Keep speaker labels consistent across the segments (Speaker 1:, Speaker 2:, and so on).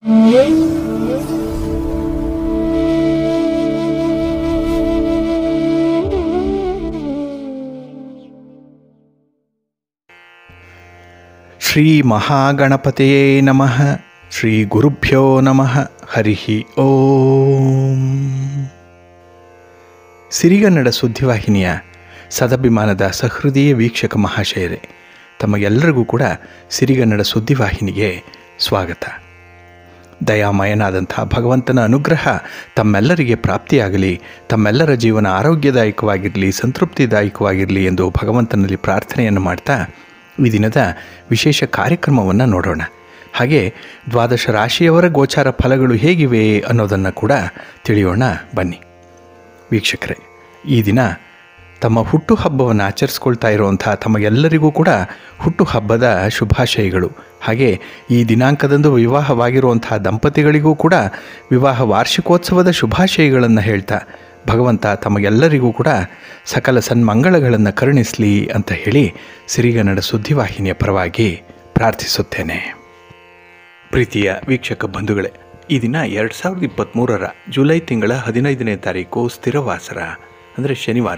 Speaker 1: ಶ್ರೀ ಮಹಾಗಣಪತಿಯೇ ನಮಃ ಶ್ರೀ ಗುರುಭ್ಯೋ ನಮಃ ಹರಿ ಓಂ ಸಿರಿಗನ್ನಡ ಸುದ್ದಿವಾಹಿನಿಯ ಸದಭಿಮಾನದ ಸಹೃದಯ ವೀಕ್ಷಕ ಮಹಾಶಯರೇ ತಮಗೆಲ್ಲರಿಗೂ ಕೂಡ ಸಿರಿಗನ್ನಡ ಸುದ್ದಿವಾಹಿನಿಗೆ ಸ್ವಾಗತ ದಯಾಮಯನಾದಂಥ ಭಗವಂತನ ಅನುಗ್ರಹ ತಮ್ಮೆಲ್ಲರಿಗೆ ಪ್ರಾಪ್ತಿಯಾಗಲಿ ತಮ್ಮೆಲ್ಲರ ಜೀವನ ಆರೋಗ್ಯದಾಯಕವಾಗಿರಲಿ ಸಂತೃಪ್ತಿದಾಯಕವಾಗಿರಲಿ ಎಂದು ಭಗವಂತನಲ್ಲಿ ಪ್ರಾರ್ಥನೆಯನ್ನು ಮಾಡ್ತಾ ಈ ದಿನದ ವಿಶೇಷ ಕಾರ್ಯಕ್ರಮವನ್ನು ನೋಡೋಣ ಹಾಗೆ ದ್ವಾದಶ ರಾಶಿಯವರ ಗೋಚಾರ ಫಲಗಳು ಹೇಗಿವೆ ಅನ್ನೋದನ್ನು ಕೂಡ ತಿಳಿಯೋಣ ಬನ್ನಿ ವೀಕ್ಷಕರೇ ಈ ದಿನ ತಮ್ಮ ಹುಟ್ಟುಹಬ್ಬವನ್ನು ಆಚರಿಸ್ಕೊಳ್ತಾ ಇರುವಂಥ ತಮಗೆಲ್ಲರಿಗೂ ಕೂಡ ಹುಟ್ಟುಹಬ್ಬದ ಶುಭಾಶಯಗಳು ಹಾಗೆ ಈ ದಿನಾಂಕದಂದು ವಿವಾಹವಾಗಿರುವಂಥ ದಂಪತಿಗಳಿಗೂ ಕೂಡ ವಿವಾಹ ವಾರ್ಷಿಕೋತ್ಸವದ ಶುಭಾಶಯಗಳನ್ನು ಹೇಳ್ತಾ ಭಗವಂತ ತಮಗೆಲ್ಲರಿಗೂ ಕೂಡ ಸಕಲ ಸನ್ಮಂಗಳಗಳನ್ನು ಕರುಣಿಸಲಿ ಅಂತ ಹೇಳಿ ಸಿರಿಗನ್ನಡ ಸುದ್ದಿವಾಹಿನಿಯ ಪರವಾಗಿ ಪ್ರಾರ್ಥಿಸುತ್ತೇನೆ ಪ್ರೀತಿಯ ವೀಕ್ಷಕ ಬಂಧುಗಳೇ ಈ ದಿನ ಎರಡು ಸಾವಿರದ ಇಪ್ಪತ್ತ್ಮೂರರ ಜುಲೈ ತಿಂಗಳ ಹದಿನೈದನೇ ತಾರೀಕು ಸ್ಥಿರವಾಸರ ಅಂದರೆ ಶನಿವಾರ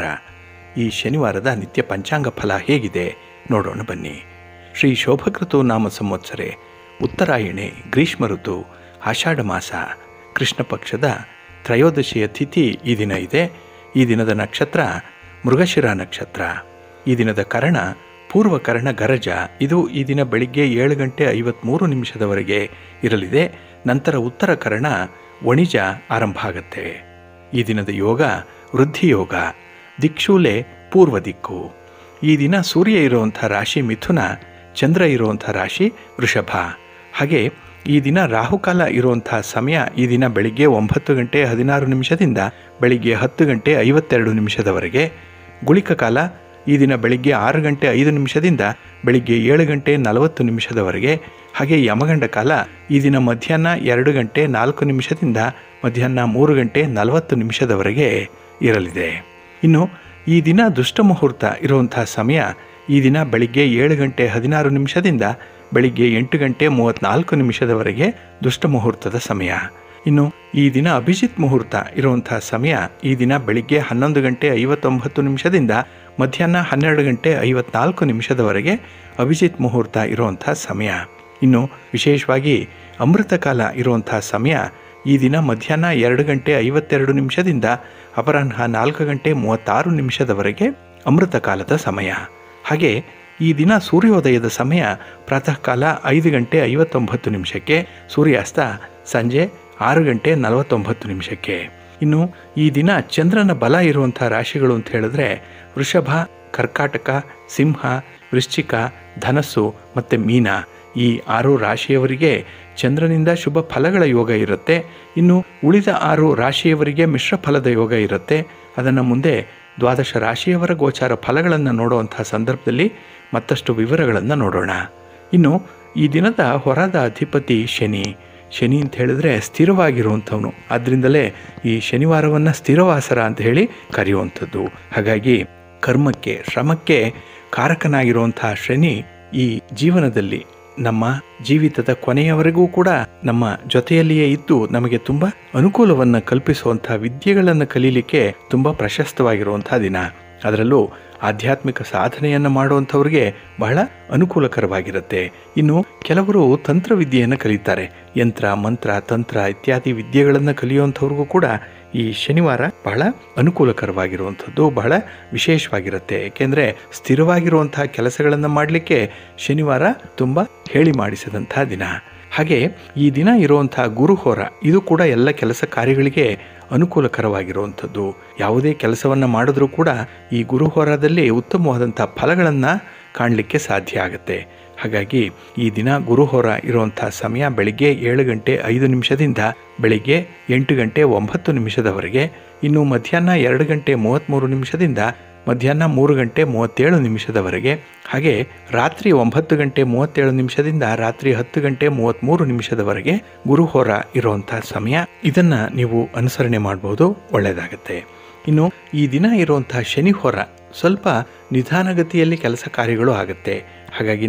Speaker 1: ಈ ಶನಿವಾರದ ನಿತ್ಯ ಪಂಚಾಂಗ ಫಲ ಹೇಗಿದೆ ನೋಡೋಣ ಬನ್ನಿ ಶ್ರೀ ಶೋಭಕೃತು ನಾಮ ಸಂವತ್ಸರೆ ಉತ್ತರಾಯಣೆ ಗ್ರೀಷ್ಮ ಋತು ಆಷಾಢ ಮಾಸ ಕೃಷ್ಣ ಪಕ್ಷದ ತ್ರಯೋದಶಿಯ ತಿಥಿ ಈ ದಿನ ಇದೆ ಈ ದಿನದ ನಕ್ಷತ್ರ ಮೃಗಶಿರ ನಕ್ಷತ್ರ ಈ ದಿನದ ಕರ್ಣ ಪೂರ್ವಕರ್ಣ ಗರಜ ಇದು ಈ ದಿನ ಬೆಳಿಗ್ಗೆ ಏಳು ಗಂಟೆ ಐವತ್ತ್ಮೂರು ನಿಮಿಷದವರೆಗೆ ಇರಲಿದೆ ನಂತರ ಉತ್ತರ ಕರ್ಣ ವಣಿಜ ಆರಂಭ ಆಗುತ್ತೆ ಈ ದಿನದ ಯೋಗ ವೃದ್ಧಿ ಯೋಗ ದಿಕ್ಷೂಲೆ ಪೂರ್ವ ದಿಕ್ಕು ಈ ದಿನ ಸೂರ್ಯ ಇರುವಂಥ ರಾಶಿ ಮಿಥುನ ಚಂದ್ರ ಇರುವಂಥ ರಾಶಿ ವೃಷಭ ಹಾಗೆ ಈ ದಿನ ರಾಹುಕಾಲ ಇರುವಂಥ ಸಮಯ ಈ ದಿನ ಬೆಳಿಗ್ಗೆ ಒಂಬತ್ತು ಗಂಟೆ ಹದಿನಾರು ನಿಮಿಷದಿಂದ ಬೆಳಿಗ್ಗೆ ಹತ್ತು ಗಂಟೆ ಐವತ್ತೆರಡು ನಿಮಿಷದವರೆಗೆ ಗುಳಿಕ ಕಾಲ ಈ ದಿನ ಬೆಳಿಗ್ಗೆ ಆರು ಗಂಟೆ ಐದು ನಿಮಿಷದಿಂದ ಬೆಳಿಗ್ಗೆ ಏಳು ಗಂಟೆ ನಲವತ್ತು ನಿಮಿಷದವರೆಗೆ ಹಾಗೆ ಯಮಗಂಡ ಕಾಲ ಈ ದಿನ ಮಧ್ಯಾಹ್ನ ಎರಡು ಗಂಟೆ ನಾಲ್ಕು ನಿಮಿಷದಿಂದ ಮಧ್ಯಾಹ್ನ ಮೂರು ಗಂಟೆ ನಲವತ್ತು ನಿಮಿಷದವರೆಗೆ ಇರಲಿದೆ ಇನ್ನು ಈ ದಿನ ದುಷ್ಟ ಮುಹೂರ್ತ ಇರುವಂಥ ಸಮಯ ಈ ದಿನ ಬೆಳಿಗ್ಗೆ ಏಳು ಗಂಟೆ ಹದಿನಾರು ನಿಮಿಷದಿಂದ ಬೆಳಿಗ್ಗೆ ಎಂಟು ಗಂಟೆ ಮೂವತ್ತ್ನಾಲ್ಕು ನಿಮಿಷದವರೆಗೆ ದುಷ್ಟ ಮುಹೂರ್ತದ ಸಮಯ ಇನ್ನು ಈ ದಿನ ಅಭಿಜಿತ್ ಮುಹೂರ್ತ ಇರುವಂಥ ಸಮಯ ಈ ದಿನ ಬೆಳಿಗ್ಗೆ ಹನ್ನೊಂದು ಗಂಟೆ ಐವತ್ತೊಂಬತ್ತು ನಿಮಿಷದಿಂದ ಮಧ್ಯಾಹ್ನ ಹನ್ನೆರಡು ಗಂಟೆ ಐವತ್ನಾಲ್ಕು ನಿಮಿಷದವರೆಗೆ ಅಭಿಜಿತ್ ಮುಹೂರ್ತ ಇರುವಂಥ ಸಮಯ ಇನ್ನು ವಿಶೇಷವಾಗಿ ಅಮೃತ ಕಾಲ ಇರುವಂಥ ಸಮಯ ಈ ದಿನ ಮಧ್ಯಾಹ್ನ ಎರಡು ಗಂಟೆ ಐವತ್ತೆರಡು ನಿಮಿಷದಿಂದ ಅಪರಾಹ್ನ ನಾಲ್ಕು ಗಂಟೆ ಮೂವತ್ತಾರು ನಿಮಿಷದವರೆಗೆ ಅಮೃತ ಕಾಲದ ಸಮಯ ಹಾಗೆ ಈ ದಿನ ಸೂರ್ಯೋದಯದ ಸಮಯ ಪ್ರಾತಃ ಕಾಲ ಐದು ಗಂಟೆ ಐವತ್ತೊಂಬತ್ತು ನಿಮಿಷಕ್ಕೆ ಸೂರ್ಯಾಸ್ತ ಸಂಜೆ ಆರು ಗಂಟೆ ನಲವತ್ತೊಂಬತ್ತು ನಿಮಿಷಕ್ಕೆ ಇನ್ನು ಈ ದಿನ ಚಂದ್ರನ ಬಲ ಇರುವಂಥ ರಾಶಿಗಳು ಅಂತ ಹೇಳಿದ್ರೆ ವೃಷಭ ಕರ್ಕಾಟಕ ಸಿಂಹ ವೃಶ್ಚಿಕ ಧನಸ್ಸು ಮತ್ತು ಮೀನ ಈ ಆರು ರಾಶಿಯವರಿಗೆ ಚಂದ್ರನಿಂದ ಶುಭ ಫಲಗಳ ಯೋಗ ಇರುತ್ತೆ ಇನ್ನು ಉಳಿದ ಆರು ರಾಶಿಯವರಿಗೆ ಮಿಶ್ರ ಫಲದ ಯೋಗ ಇರುತ್ತೆ ಅದನ್ನು ಮುಂದೆ ದ್ವಾದಶ ರಾಶಿಯವರ ಗೋಚಾರ ಫಲಗಳನ್ನು ನೋಡುವಂಥ ಸಂದರ್ಭದಲ್ಲಿ ಮತ್ತಷ್ಟು ವಿವರಗಳನ್ನು ನೋಡೋಣ ಇನ್ನು ಈ ದಿನದ ಹೊರದ ಅಧಿಪತಿ ಶನಿ ಶನಿ ಅಂತ ಹೇಳಿದ್ರೆ ಸ್ಥಿರವಾಗಿರುವಂಥವನು ಆದ್ದರಿಂದಲೇ ಈ ಶನಿವಾರವನ್ನು ಸ್ಥಿರವಾಸರ ಅಂತ ಹೇಳಿ ಕರೆಯುವಂಥದ್ದು ಹಾಗಾಗಿ ಕರ್ಮಕ್ಕೆ ಶ್ರಮಕ್ಕೆ ಕಾರಕನಾಗಿರುವಂಥ ಶನಿ ಈ ಜೀವನದಲ್ಲಿ ನಮ್ಮ ಜೀವಿತದ ಕೊನೆಯವರೆಗೂ ಕೂಡ ನಮ್ಮ ಜೊತೆಯಲ್ಲಿಯೇ ಇದ್ದು ನಮಗೆ ತುಂಬ ಅನುಕೂಲವನ್ನು ಕಲ್ಪಿಸುವಂಥ ವಿದ್ಯೆಗಳನ್ನು ಕಲೀಲಿಕ್ಕೆ ತುಂಬ ಪ್ರಶಸ್ತವಾಗಿರುವಂಥ ದಿನ ಅದರಲ್ಲೂ ಆಧ್ಯಾತ್ಮಿಕ ಸಾಧನೆಯನ್ನು ಮಾಡುವಂಥವ್ರಿಗೆ ಬಹಳ ಅನುಕೂಲಕರವಾಗಿರುತ್ತೆ ಇನ್ನು ಕೆಲವರು ತಂತ್ರವಿದ್ಯೆಯನ್ನು ಕಲಿತಾರೆ ಯಂತ್ರ ಮಂತ್ರ ತಂತ್ರ ಇತ್ಯಾದಿ ವಿದ್ಯೆಗಳನ್ನು ಕಲಿಯುವಂಥವ್ರಿಗೂ ಕೂಡ ಈ ಶನಿವಾರ ಬಹಳ ಅನುಕೂಲಕರವಾಗಿರುವಂಥದ್ದು ಬಹಳ ವಿಶೇಷವಾಗಿರುತ್ತೆ ಏಕೆಂದರೆ ಸ್ಥಿರವಾಗಿರುವಂತಹ ಕೆಲಸಗಳನ್ನು ಮಾಡಲಿಕ್ಕೆ ಶನಿವಾರ ತುಂಬ ಹೇಳಿ ಮಾಡಿಸಿದಂಥ ದಿನ ಹಾಗೆ ಈ ದಿನ ಇರುವಂಥ ಗುರುಹೋರ ಇದು ಕೂಡ ಎಲ್ಲ ಕೆಲಸ ಕಾರ್ಯಗಳಿಗೆ ಅನುಕೂಲಕರವಾಗಿರುವಂಥದ್ದು ಯಾವುದೇ ಕೆಲಸವನ್ನು ಮಾಡಿದ್ರೂ ಕೂಡ ಈ ಗುರುಹೋರದಲ್ಲಿ ಉತ್ತಮವಾದಂಥ ಫಲಗಳನ್ನು ಕಾಣಲಿಕ್ಕೆ ಸಾಧ್ಯ ಆಗುತ್ತೆ ಹಾಗಾಗಿ ಈ ದಿನ ಗುರುಹೋರ ಇರುವಂಥ ಸಮಯ ಬೆಳಿಗ್ಗೆ ಏಳು ಗಂಟೆ ಐದು ನಿಮಿಷದಿಂದ ಬೆಳಿಗ್ಗೆ ಎಂಟು ಗಂಟೆ ಒಂಬತ್ತು ನಿಮಿಷದವರೆಗೆ ಇನ್ನು ಮಧ್ಯಾಹ್ನ ಎರಡು ಗಂಟೆ ಮೂವತ್ತ್ಮೂರು ನಿಮಿಷದಿಂದ ಮಧ್ಯಾಹ್ನ ಮೂರು ಗಂಟೆ ಮೂವತ್ತೇಳು ನಿಮಿಷದವರೆಗೆ ಹಾಗೆ ರಾತ್ರಿ ಒಂಬತ್ತು ಗಂಟೆ ಮೂವತ್ತೇಳು ನಿಮಿಷದಿಂದ ರಾತ್ರಿ ಹತ್ತು ಗಂಟೆ ಮೂವತ್ತ್ಮೂರು ನಿಮಿಷದವರೆಗೆ ಗುರುಹೋರ ಇರುವಂಥ ಸಮಯ ಇದನ್ನು ನೀವು ಅನುಸರಣೆ ಮಾಡ್ಬೋದು ಒಳ್ಳೆಯದಾಗುತ್ತೆ ಇನ್ನು ಈ ದಿನ ಇರುವಂಥ ಶನಿಹೋರ ಸ್ವಲ್ಪ ನಿಧಾನಗತಿಯಲ್ಲಿ ಕೆಲಸ ಕಾರ್ಯಗಳು ಆಗುತ್ತೆ ಹಾಗಾಗಿನೇ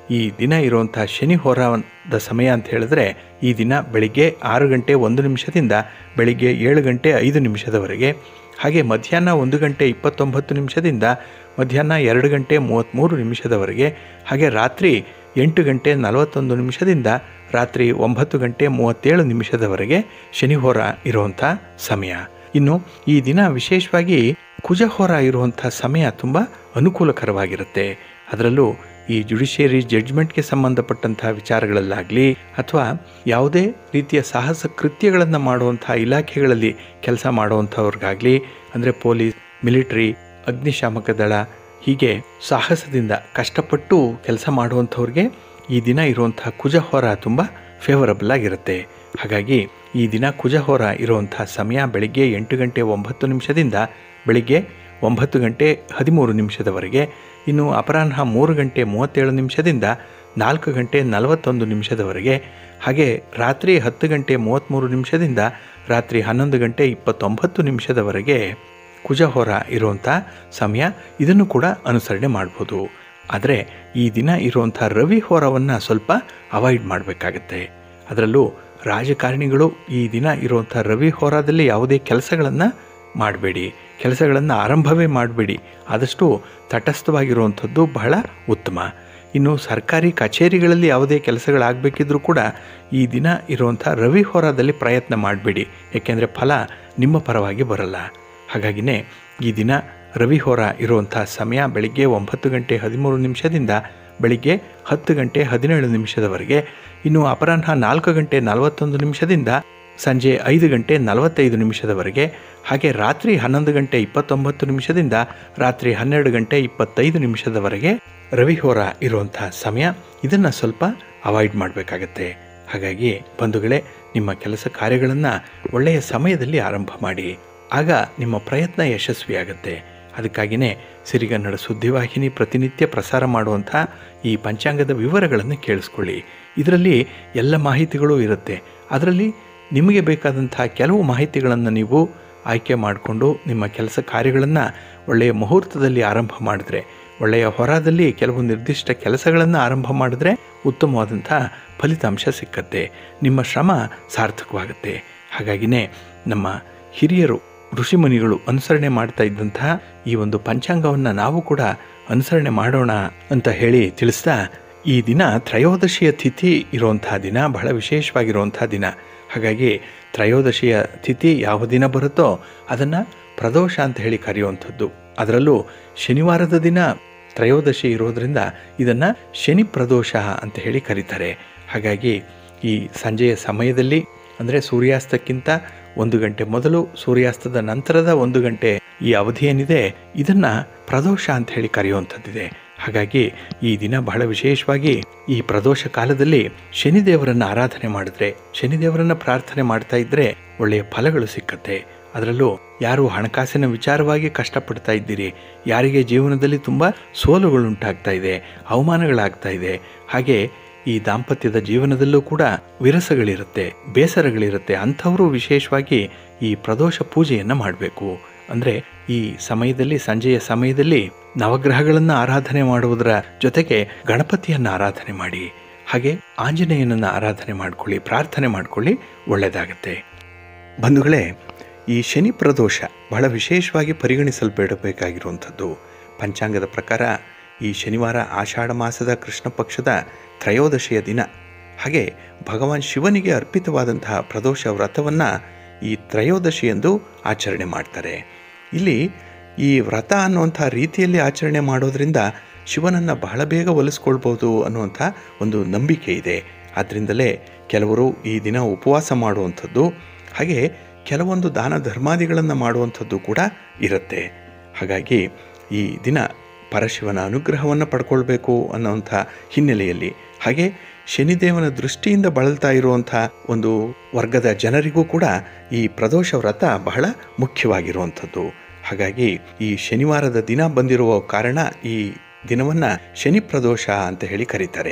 Speaker 1: ಈ ದಿನ ಇರುವಂಥ ಶನಿ ಹೋರಾದ ಸಮಯ ಅಂತ ಹೇಳಿದ್ರೆ ಈ ದಿನ ಬೆಳಿಗ್ಗೆ ಆರು ಗಂಟೆ ಒಂದು ನಿಮಿಷದಿಂದ ಬೆಳಿಗ್ಗೆ ಏಳು ಗಂಟೆ ಐದು ನಿಮಿಷದವರೆಗೆ ಹಾಗೆ ಮಧ್ಯಾಹ್ನ ಒಂದು ಗಂಟೆ ಇಪ್ಪತ್ತೊಂಬತ್ತು ನಿಮಿಷದಿಂದ ಮಧ್ಯಾಹ್ನ ಎರಡು ಗಂಟೆ ಮೂವತ್ತ್ಮೂರು ನಿಮಿಷದವರೆಗೆ ಹಾಗೆ ರಾತ್ರಿ ಎಂಟು ಗಂಟೆ ನಲವತ್ತೊಂದು ನಿಮಿಷದಿಂದ ರಾತ್ರಿ ಒಂಬತ್ತು ಗಂಟೆ ಮೂವತ್ತೇಳು ನಿಮಿಷದವರೆಗೆ ಶನಿಹೋರ ಇರುವಂಥ ಸಮಯ ಇನ್ನು ಈ ದಿನ ವಿಶೇಷವಾಗಿ ಕುಜಹೋರ ಇರುವಂಥ ಸಮಯ ತುಂಬ ಅನುಕೂಲಕರವಾಗಿರುತ್ತೆ ಅದರಲ್ಲೂ ಈ ಜುಡಿಷಿಯರಿ ಜಡ್ಜ್ಮೆಂಟ್ಗೆ ಸಂಬಂಧಪಟ್ಟಂಥ ವಿಚಾರಗಳಲ್ಲಾಗಲಿ ಅಥವಾ ಯಾವುದೇ ರೀತಿಯ ಸಾಹಸ ಕೃತ್ಯಗಳನ್ನು ಮಾಡುವಂಥ ಇಲಾಖೆಗಳಲ್ಲಿ ಕೆಲಸ ಮಾಡುವಂಥವ್ರಿಗಾಗಲಿ ಅಂದರೆ ಪೊಲೀಸ್ ಮಿಲಿಟರಿ ಅಗ್ನಿಶಾಮಕ ದಳ ಹೀಗೆ ಸಾಹಸದಿಂದ ಕಷ್ಟಪಟ್ಟು ಕೆಲಸ ಮಾಡುವಂಥವ್ರಿಗೆ ಈ ದಿನ ಇರುವಂಥ ಕುಜಹೋರ ತುಂಬ ಫೇವರಬಲ್ ಆಗಿರುತ್ತೆ ಹಾಗಾಗಿ ಈ ದಿನ ಕುಜಹೋರ ಇರುವಂಥ ಸಮಯ ಬೆಳಿಗ್ಗೆ ಎಂಟು ಗಂಟೆ ಒಂಬತ್ತು ನಿಮಿಷದಿಂದ ಬೆಳಿಗ್ಗೆ ಒಂಬತ್ತು ಗಂಟೆ ಹದಿಮೂರು ನಿಮಿಷದವರೆಗೆ ಇನ್ನು ಅಪರಾಹ್ನ ಮೂರು ಗಂಟೆ ಮೂವತ್ತೇಳು ನಿಮಿಷದಿಂದ ನಾಲ್ಕು ಗಂಟೆ ನಲವತ್ತೊಂದು ನಿಮಿಷದವರೆಗೆ ಹಾಗೆ ರಾತ್ರಿ ಹತ್ತು ಗಂಟೆ ಮೂವತ್ತ್ಮೂರು ನಿಮಿಷದಿಂದ ರಾತ್ರಿ ಹನ್ನೊಂದು ಗಂಟೆ ಇಪ್ಪತ್ತೊಂಬತ್ತು ನಿಮಿಷದವರೆಗೆ ಕುಜಹೋರ ಇರುವಂಥ ಸಮಯ ಇದನ್ನು ಕೂಡ ಅನುಸರಣೆ ಮಾಡ್ಬೋದು ಆದರೆ ಈ ದಿನ ಇರುವಂಥ ರವಿ ಹೋರವನ್ನು ಸ್ವಲ್ಪ ಅವಾಯ್ಡ್ ಮಾಡಬೇಕಾಗತ್ತೆ ಅದರಲ್ಲೂ ರಾಜಕಾರಣಿಗಳು ಈ ದಿನ ಇರುವಂಥ ರವಿ ಹೋರಾದಲ್ಲಿ ಯಾವುದೇ ಕೆಲಸಗಳನ್ನು ಮಾಡಬೇಡಿ ಕೆಲಸಗಳನ್ನು ಆರಂಭವೇ ಮಾಡಬೇಡಿ ಆದಷ್ಟು ತಟಸ್ಥವಾಗಿರುವಂಥದ್ದು ಬಹಳ ಉತ್ತಮ ಇನ್ನು ಸರ್ಕಾರಿ ಕಚೇರಿಗಳಲ್ಲಿ ಯಾವುದೇ ಕೆಲಸಗಳಾಗಬೇಕಿದ್ರೂ ಕೂಡ ಈ ದಿನ ಇರುವಂಥ ರವಿ ಹೋರಾದಲ್ಲಿ ಪ್ರಯತ್ನ ಮಾಡಬೇಡಿ ಏಕೆಂದರೆ ಫಲ ನಿಮ್ಮ ಪರವಾಗಿ ಬರಲ್ಲ ಹಾಗಾಗಿನೇ ಈ ದಿನ ರವಿ ಹೋರ ಇರುವಂಥ ಸಮಯ ಬೆಳಿಗ್ಗೆ ಒಂಬತ್ತು ಗಂಟೆ ಹದಿಮೂರು ನಿಮಿಷದಿಂದ ಬೆಳಿಗ್ಗೆ ಹತ್ತು ಗಂಟೆ ಹದಿನೇಳು ನಿಮಿಷದವರೆಗೆ ಇನ್ನು ಅಪರಾಹ್ನ ನಾಲ್ಕು ಗಂಟೆ ನಲವತ್ತೊಂದು ನಿಮಿಷದಿಂದ ಸಂಜೆ ಐದು ಗಂಟೆ ನಲವತ್ತೈದು ನಿಮಿಷದವರೆಗೆ ಹಾಗೆ ರಾತ್ರಿ ಹನ್ನೊಂದು ಗಂಟೆ ಇಪ್ಪತ್ತೊಂಬತ್ತು ನಿಮಿಷದಿಂದ ರಾತ್ರಿ ಹನ್ನೆರಡು ಗಂಟೆ ಇಪ್ಪತ್ತೈದು ನಿಮಿಷದವರೆಗೆ ರವಿಹೋರ ಇರುವಂಥ ಸಮಯ ಇದನ್ನು ಸ್ವಲ್ಪ ಅವಾಯ್ಡ್ ಮಾಡಬೇಕಾಗತ್ತೆ ಹಾಗಾಗಿ ಬಂಧುಗಳೇ ನಿಮ್ಮ ಕೆಲಸ ಕಾರ್ಯಗಳನ್ನು ಒಳ್ಳೆಯ ಸಮಯದಲ್ಲಿ ಆರಂಭ ಮಾಡಿ ಆಗ ನಿಮ್ಮ ಪ್ರಯತ್ನ ಯಶಸ್ವಿಯಾಗತ್ತೆ ಅದಕ್ಕಾಗಿಯೇ ಸಿರಿಗನ್ನಡ ಸುದ್ದಿವಾಹಿನಿ ಪ್ರತಿನಿತ್ಯ ಪ್ರಸಾರ ಮಾಡುವಂಥ ಈ ಪಂಚಾಂಗದ ವಿವರಗಳನ್ನು ಕೇಳಿಸ್ಕೊಳ್ಳಿ ಇದರಲ್ಲಿ ಎಲ್ಲ ಮಾಹಿತಿಗಳು ಇರುತ್ತೆ ಅದರಲ್ಲಿ ನಿಮಗೆ ಬೇಕಾದಂಥ ಕೆಲವು ಮಾಹಿತಿಗಳನ್ನು ನೀವು ಆಯ್ಕೆ ಮಾಡಿಕೊಂಡು ನಿಮ್ಮ ಕೆಲಸ ಕಾರ್ಯಗಳನ್ನು ಒಳ್ಳೆಯ ಮುಹೂರ್ತದಲ್ಲಿ ಆರಂಭ ಮಾಡಿದ್ರೆ ಒಳ್ಳೆಯ ಹೊರದಲ್ಲಿ ಕೆಲವು ನಿರ್ದಿಷ್ಟ ಕೆಲಸಗಳನ್ನು ಆರಂಭ ಮಾಡಿದ್ರೆ ಉತ್ತಮವಾದಂಥ ಫಲಿತಾಂಶ ಸಿಕ್ಕತ್ತೆ ನಿಮ್ಮ ಶ್ರಮ ಸಾರ್ಥಕವಾಗುತ್ತೆ ಹಾಗಾಗಿನೇ ನಮ್ಮ ಹಿರಿಯರು ಋಷಿಮುನಿಗಳು ಅನುಸರಣೆ ಮಾಡ್ತಾ ಇದ್ದಂತಹ ಈ ಒಂದು ಪಂಚಾಂಗವನ್ನು ನಾವು ಕೂಡ ಅನುಸರಣೆ ಮಾಡೋಣ ಅಂತ ಹೇಳಿ ತಿಳಿಸ್ತಾ ಈ ದಿನ ತ್ರಯೋದಶಿಯ ತಿಥಿ ಇರುವಂತಹ ದಿನ ಬಹಳ ವಿಶೇಷವಾಗಿರುವಂಥ ದಿನ ಹಾಗಾಗಿ ತ್ರಯೋದಶಿಯ ತಿಥಿ ಯಾವ ದಿನ ಬರುತ್ತೋ ಅದನ್ನು ಪ್ರದೋಷ ಅಂತ ಹೇಳಿ ಕರೆಯುವಂಥದ್ದು ಅದರಲ್ಲೂ ಶನಿವಾರದ ದಿನ ತ್ರಯೋದಶಿ ಇರೋದರಿಂದ ಇದನ್ನು ಶನಿ ಪ್ರದೋಷ ಅಂತ ಹೇಳಿ ಕರೀತಾರೆ ಹಾಗಾಗಿ ಈ ಸಂಜೆಯ ಸಮಯದಲ್ಲಿ ಅಂದರೆ ಸೂರ್ಯಾಸ್ತಕ್ಕಿಂತ ಒಂದು ಗಂಟೆ ಮೊದಲು ಸೂರ್ಯಾಸ್ತದ ನಂತರದ ಒಂದು ಗಂಟೆ ಈ ಅವಧಿ ಏನಿದೆ ಇದನ್ನು ಪ್ರದೋಷ ಅಂತ ಹೇಳಿ ಕರೆಯುವಂಥದ್ದಿದೆ ಹಾಗಾಗಿ ಈ ದಿನ ಬಹಳ ವಿಶೇಷವಾಗಿ ಈ ಪ್ರದೋಷ ಕಾಲದಲ್ಲಿ ಶನಿದೇವರನ್ನು ಆರಾಧನೆ ಮಾಡಿದ್ರೆ ಶನಿದೇವರನ್ನು ಪ್ರಾರ್ಥನೆ ಮಾಡ್ತಾ ಇದ್ದರೆ ಒಳ್ಳೆಯ ಫಲಗಳು ಸಿಕ್ಕತ್ತೆ ಅದರಲ್ಲೂ ಯಾರು ಹಣಕಾಸಿನ ವಿಚಾರವಾಗಿ ಕಷ್ಟಪಡ್ತಾ ಇದ್ದೀರಿ ಯಾರಿಗೆ ಜೀವನದಲ್ಲಿ ತುಂಬ ಸೋಲುಗಳುಂಟಾಗ್ತಾ ಇದೆ ಅವಮಾನಗಳಾಗ್ತಾ ಇದೆ ಹಾಗೆ ಈ ದಾಂಪತ್ಯದ ಜೀವನದಲ್ಲೂ ಕೂಡ ವಿರಸಗಳಿರುತ್ತೆ ಬೇಸರಗಳಿರುತ್ತೆ ಅಂಥವರು ವಿಶೇಷವಾಗಿ ಈ ಪ್ರದೋಷ ಪೂಜೆಯನ್ನು ಮಾಡಬೇಕು ಅಂದರೆ ಈ ಸಮಯದಲ್ಲಿ ಸಂಜೆಯ ಸಮಯದಲ್ಲಿ ನವಗ್ರಹಗಳನ್ನು ಆರಾಧನೆ ಮಾಡುವುದರ ಜೊತೆಗೆ ಗಣಪತಿಯನ್ನು ಆರಾಧನೆ ಮಾಡಿ ಹಾಗೆ ಆಂಜನೇಯನನ್ನು ಆರಾಧನೆ ಮಾಡಿಕೊಳ್ಳಿ ಪ್ರಾರ್ಥನೆ ಮಾಡಿಕೊಳ್ಳಿ ಒಳ್ಳೆಯದಾಗತ್ತೆ ಬಂಧುಗಳೇ ಈ ಶನಿ ಪ್ರದೋಷ ಬಹಳ ವಿಶೇಷವಾಗಿ ಪರಿಗಣಿಸಲ್ಪಡಬೇಕಾಗಿರುವಂಥದ್ದು ಪಂಚಾಂಗದ ಪ್ರಕಾರ ಈ ಶನಿವಾರ ಆಷಾಢ ಮಾಸದ ಕೃಷ್ಣ ಪಕ್ಷದ ತ್ರಯೋದಶಿಯ ದಿನ ಹಾಗೆ ಭಗವಾನ್ ಶಿವನಿಗೆ ಅರ್ಪಿತವಾದಂತಹ ಪ್ರದೋಷ ವ್ರತವನ್ನು ಈ ತ್ರಯೋದಶಿ ಎಂದು ಆಚರಣೆ ಮಾಡ್ತಾರೆ ಇಲ್ಲಿ ಈ ವ್ರತ ಅನ್ನುವಂಥ ರೀತಿಯಲ್ಲಿ ಆಚರಣೆ ಮಾಡೋದ್ರಿಂದ ಶಿವನನ್ನು ಬಹಳ ಬೇಗ ಒಲಿಸ್ಕೊಳ್ಬೋದು ಅನ್ನುವಂಥ ಒಂದು ನಂಬಿಕೆ ಇದೆ ಆದ್ದರಿಂದಲೇ ಕೆಲವರು ಈ ದಿನ ಉಪವಾಸ ಮಾಡುವಂಥದ್ದು ಹಾಗೆ ಕೆಲವೊಂದು ದಾನ ಧರ್ಮಾದಿಗಳನ್ನು ಮಾಡುವಂಥದ್ದು ಕೂಡ ಇರುತ್ತೆ ಹಾಗಾಗಿ ಈ ದಿನ ಪರಶಿವನ ಅನುಗ್ರಹವನ್ನು ಪಡ್ಕೊಳ್ಬೇಕು ಅನ್ನೋಂಥ ಹಿನ್ನೆಲೆಯಲ್ಲಿ ಹಾಗೆ ಶನಿದೇವನ ದೃಷ್ಟಿಯಿಂದ ಬಳಲ್ತಾ ಇರುವಂಥ ಒಂದು ವರ್ಗದ ಜನರಿಗೂ ಕೂಡ ಈ ಪ್ರದೋಷ ವ್ರತ ಬಹಳ ಮುಖ್ಯವಾಗಿರುವಂಥದ್ದು ಹಾಗಾಗಿ ಈ ಶನಿವಾರದ ದಿನ ಬಂದಿರುವ ಕಾರಣ ಈ ದಿನವನ್ನು ಶನಿ ಪ್ರದೋಷ ಅಂತ ಹೇಳಿ ಕರೀತಾರೆ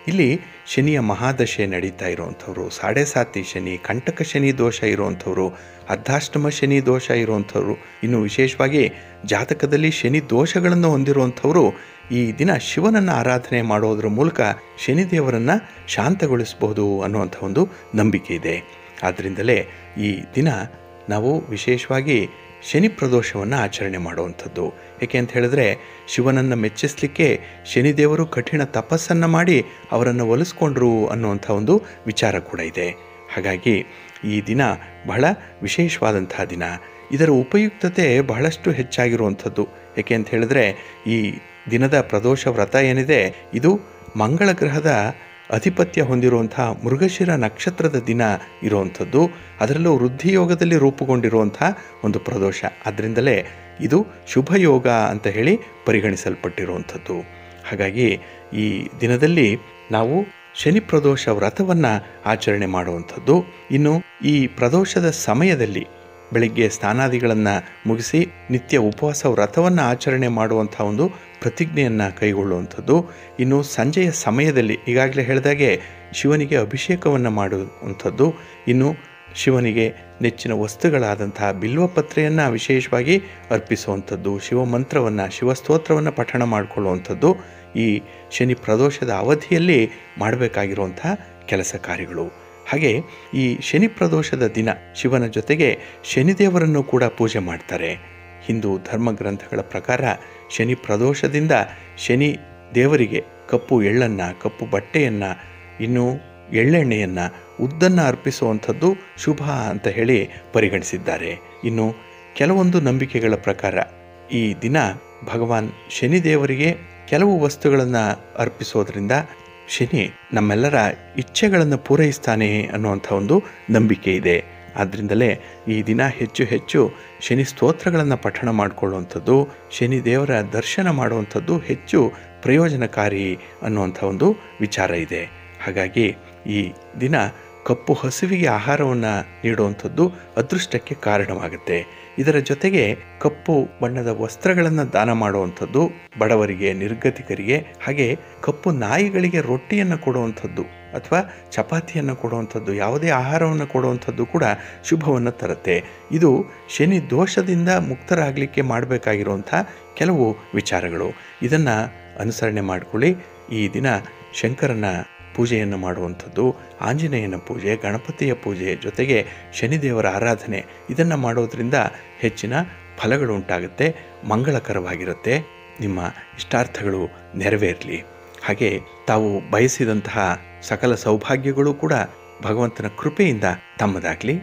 Speaker 1: ಇಲ್ಲಿ ಶನಿಯ ಮಹಾದಶೆ ನಡೀತಾ ಇರುವಂಥವ್ರು ಸಾಡೆ ಸಾತಿ ಶನಿ ಕಂಟಕ ಶನಿ ದೋಷ ಇರುವಂಥವ್ರು ಅರ್ಧಾಷ್ಟಮ ಶನಿ ದೋಷ ಇರುವಂಥವ್ರು ಇನ್ನು ವಿಶೇಷವಾಗಿ ಜಾತಕದಲ್ಲಿ ಶನಿ ದೋಷಗಳನ್ನು ಹೊಂದಿರುವಂಥವರು ಈ ದಿನ ಶಿವನನ್ನು ಆರಾಧನೆ ಮಾಡೋದ್ರ ಮೂಲಕ ಶನಿದೇವರನ್ನು ಶಾಂತಗೊಳಿಸಬಹುದು ಅನ್ನುವಂಥ ಒಂದು ನಂಬಿಕೆ ಇದೆ ಆದ್ದರಿಂದಲೇ ಈ ದಿನ ನಾವು ವಿಶೇಷವಾಗಿ ಶನಿ ಪ್ರದೋಷವನ್ನು ಆಚರಣೆ ಮಾಡುವಂಥದ್ದು ಏಕೆ ಅಂತ ಹೇಳಿದ್ರೆ ಶಿವನನ್ನು ಮೆಚ್ಚಿಸಲಿಕ್ಕೆ ಶನಿದೇವರು ಕಠಿಣ ತಪಸ್ಸನ್ನು ಮಾಡಿ ಅವರನ್ನು ಒಲಿಸ್ಕೊಂಡ್ರು ಅನ್ನುವಂಥ ಒಂದು ವಿಚಾರ ಕೂಡ ಇದೆ ಹಾಗಾಗಿ ಈ ದಿನ ಬಹಳ ವಿಶೇಷವಾದಂತಹ ದಿನ ಇದರ ಉಪಯುಕ್ತತೆ ಬಹಳಷ್ಟು ಹೆಚ್ಚಾಗಿರುವಂಥದ್ದು ಏಕೆ ಅಂತ ಹೇಳಿದ್ರೆ ಈ ದಿನದ ಪ್ರದೋಷ ವ್ರತ ಏನಿದೆ ಇದು ಮಂಗಳ ಗ್ರಹದ ಅಧಿಪತ್ಯ ಹೊಂದಿರುವಂಥ ಮೃಗಶಿರ ನಕ್ಷತ್ರದ ದಿನ ಇರುವಂಥದ್ದು ಅದರಲ್ಲೂ ವೃದ್ಧಿಯೋಗದಲ್ಲಿ ರೂಪುಗೊಂಡಿರುವಂಥ ಒಂದು ಪ್ರದೋಷ ಅದರಿಂದಲೇ ಇದು ಶುಭ ಯೋಗ ಅಂತ ಹೇಳಿ ಪರಿಗಣಿಸಲ್ಪಟ್ಟಿರುವಂಥದ್ದು ಹಾಗಾಗಿ ಈ ದಿನದಲ್ಲಿ ನಾವು ಶನಿ ಪ್ರದೋಷ ವ್ರತವನ್ನು ಆಚರಣೆ ಮಾಡುವಂಥದ್ದು ಇನ್ನು ಈ ಪ್ರದೋಷದ ಸಮಯದಲ್ಲಿ ಬೆಳಿಗ್ಗೆ ಸ್ನಾನಾದಿಗಳನ್ನು ಮುಗಿಸಿ ನಿತ್ಯ ಉಪವಾಸ ವ್ರತವನ್ನು ಆಚರಣೆ ಮಾಡುವಂಥ ಒಂದು ಪ್ರತಿಜ್ಞೆಯನ್ನು ಕೈಗೊಳ್ಳುವಂಥದ್ದು ಇನ್ನು ಸಂಜೆಯ ಸಮಯದಲ್ಲಿ ಈಗಾಗಲೇ ಹೇಳಿದಾಗೆ ಶಿವನಿಗೆ ಅಭಿಷೇಕವನ್ನು ಮಾಡುವಂಥದ್ದು ಇನ್ನು ಶಿವನಿಗೆ ನೆಚ್ಚಿನ ವಸ್ತುಗಳಾದಂತಹ ಬಿಲ್ವಪತ್ರೆಯನ್ನು ವಿಶೇಷವಾಗಿ ಅರ್ಪಿಸುವಂಥದ್ದು ಶಿವಮಂತ್ರವನ್ನು ಶಿವಸ್ತೋತ್ರವನ್ನು ಪಠಣ ಮಾಡಿಕೊಳ್ಳುವಂಥದ್ದು ಈ ಶನಿ ಪ್ರದೋಷದ ಅವಧಿಯಲ್ಲಿ ಮಾಡಬೇಕಾಗಿರುವಂಥ ಕೆಲಸ ಕಾರ್ಯಗಳು ಹಾಗೆ ಈ ಶನಿ ಪ್ರದೋಷದ ದಿನ ಶಿವನ ಜೊತೆಗೆ ಶನಿದೇವರನ್ನು ಕೂಡ ಪೂಜೆ ಮಾಡ್ತಾರೆ ಹಿಂದೂ ಧರ್ಮ ಗ್ರಂಥಗಳ ಪ್ರಕಾರ ಶನಿ ಪ್ರದೋಷದಿಂದ ಶನಿ ದೇವರಿಗೆ ಕಪ್ಪು ಎಳ್ಳನ್ನು ಕಪ್ಪು ಬಟ್ಟೆಯನ್ನು ಇನ್ನು ಎಳ್ಳೆಣ್ಣೆಯನ್ನು ಉದ್ದನ್ನು ಅರ್ಪಿಸುವಂಥದ್ದು ಶುಭ ಅಂತ ಹೇಳಿ ಪರಿಗಣಿಸಿದ್ದಾರೆ ಇನ್ನು ಕೆಲವೊಂದು ನಂಬಿಕೆಗಳ ಪ್ರಕಾರ ಈ ದಿನ ಭಗವಾನ್ ಶನಿದೇವರಿಗೆ ಕೆಲವು ವಸ್ತುಗಳನ್ನು ಅರ್ಪಿಸೋದ್ರಿಂದ ಶನಿ ನಮ್ಮೆಲ್ಲರ ಇಚ್ಛೆಗಳನ್ನು ಪೂರೈಸ್ತಾನೆ ಅನ್ನುವಂಥ ಒಂದು ನಂಬಿಕೆ ಇದೆ ಆದ್ದರಿಂದಲೇ ಈ ದಿನ ಹೆಚ್ಚು ಹೆಚ್ಚು ಶನಿ ಸ್ತೋತ್ರಗಳನ್ನು ಪಠಣ ಮಾಡಿಕೊಳ್ಳುವಂಥದ್ದು ಶನಿ ದೇವರ ದರ್ಶನ ಮಾಡುವಂಥದ್ದು ಹೆಚ್ಚು ಪ್ರಯೋಜನಕಾರಿ ಅನ್ನುವಂಥ ಒಂದು ವಿಚಾರ ಇದೆ ಹಾಗಾಗಿ ಈ ದಿನ ಕಪ್ಪು ಹಸುವಿಗೆ ಆಹಾರವನ್ನು ನೀಡುವಂಥದ್ದು ಅದೃಷ್ಟಕ್ಕೆ ಕಾರಣವಾಗುತ್ತೆ ಇದರ ಜೊತೆಗೆ ಕಪ್ಪು ಬಣ್ಣದ ವಸ್ತ್ರಗಳನ್ನು ದಾನ ಮಾಡುವಂಥದ್ದು ಬಡವರಿಗೆ ನಿರ್ಗತಿಕರಿಗೆ ಹಾಗೆ ಕಪ್ಪು ನಾಯಿಗಳಿಗೆ ರೊಟ್ಟಿಯನ್ನು ಕೊಡುವಂಥದ್ದು ಅಥವಾ ಚಪಾತಿಯನ್ನು ಕೊಡುವಂಥದ್ದು ಯಾವುದೇ ಆಹಾರವನ್ನು ಕೊಡುವಂಥದ್ದು ಕೂಡ ಶುಭವನ್ನು ತರುತ್ತೆ ಇದು ಶನಿ ದೋಷದಿಂದ ಮುಕ್ತರಾಗಲಿಕ್ಕೆ ಮಾಡಬೇಕಾಗಿರುವಂಥ ಕೆಲವು ವಿಚಾರಗಳು ಇದನ್ನು ಅನುಸರಣೆ ಮಾಡಿಕೊಳ್ಳಿ ಈ ದಿನ ಶಂಕರನ ಪೂಜೆಯನ್ನು ಮಾಡುವಂಥದ್ದು ಆಂಜನೇಯನ ಪೂಜೆ ಗಣಪತಿಯ ಪೂಜೆ ಜೊತೆಗೆ ಶನಿದೇವರ ಆರಾಧನೆ ಇದನ್ನು ಮಾಡೋದ್ರಿಂದ ಹೆಚ್ಚಿನ ಫಲಗಳು ಉಂಟಾಗುತ್ತೆ ಮಂಗಳಕರವಾಗಿರುತ್ತೆ ನಿಮ್ಮ ಇಷ್ಟಾರ್ಥಗಳು ನೆರವೇರಲಿ ಹಾಗೆ ತಾವು ಬಯಸಿದಂತಹ ಸಕಲ ಸೌಭಾಗ್ಯಗಳು ಕೂಡ ಭಗವಂತನ ಕೃಪೆಯಿಂದ ತಮ್ಮದಾಗಲಿ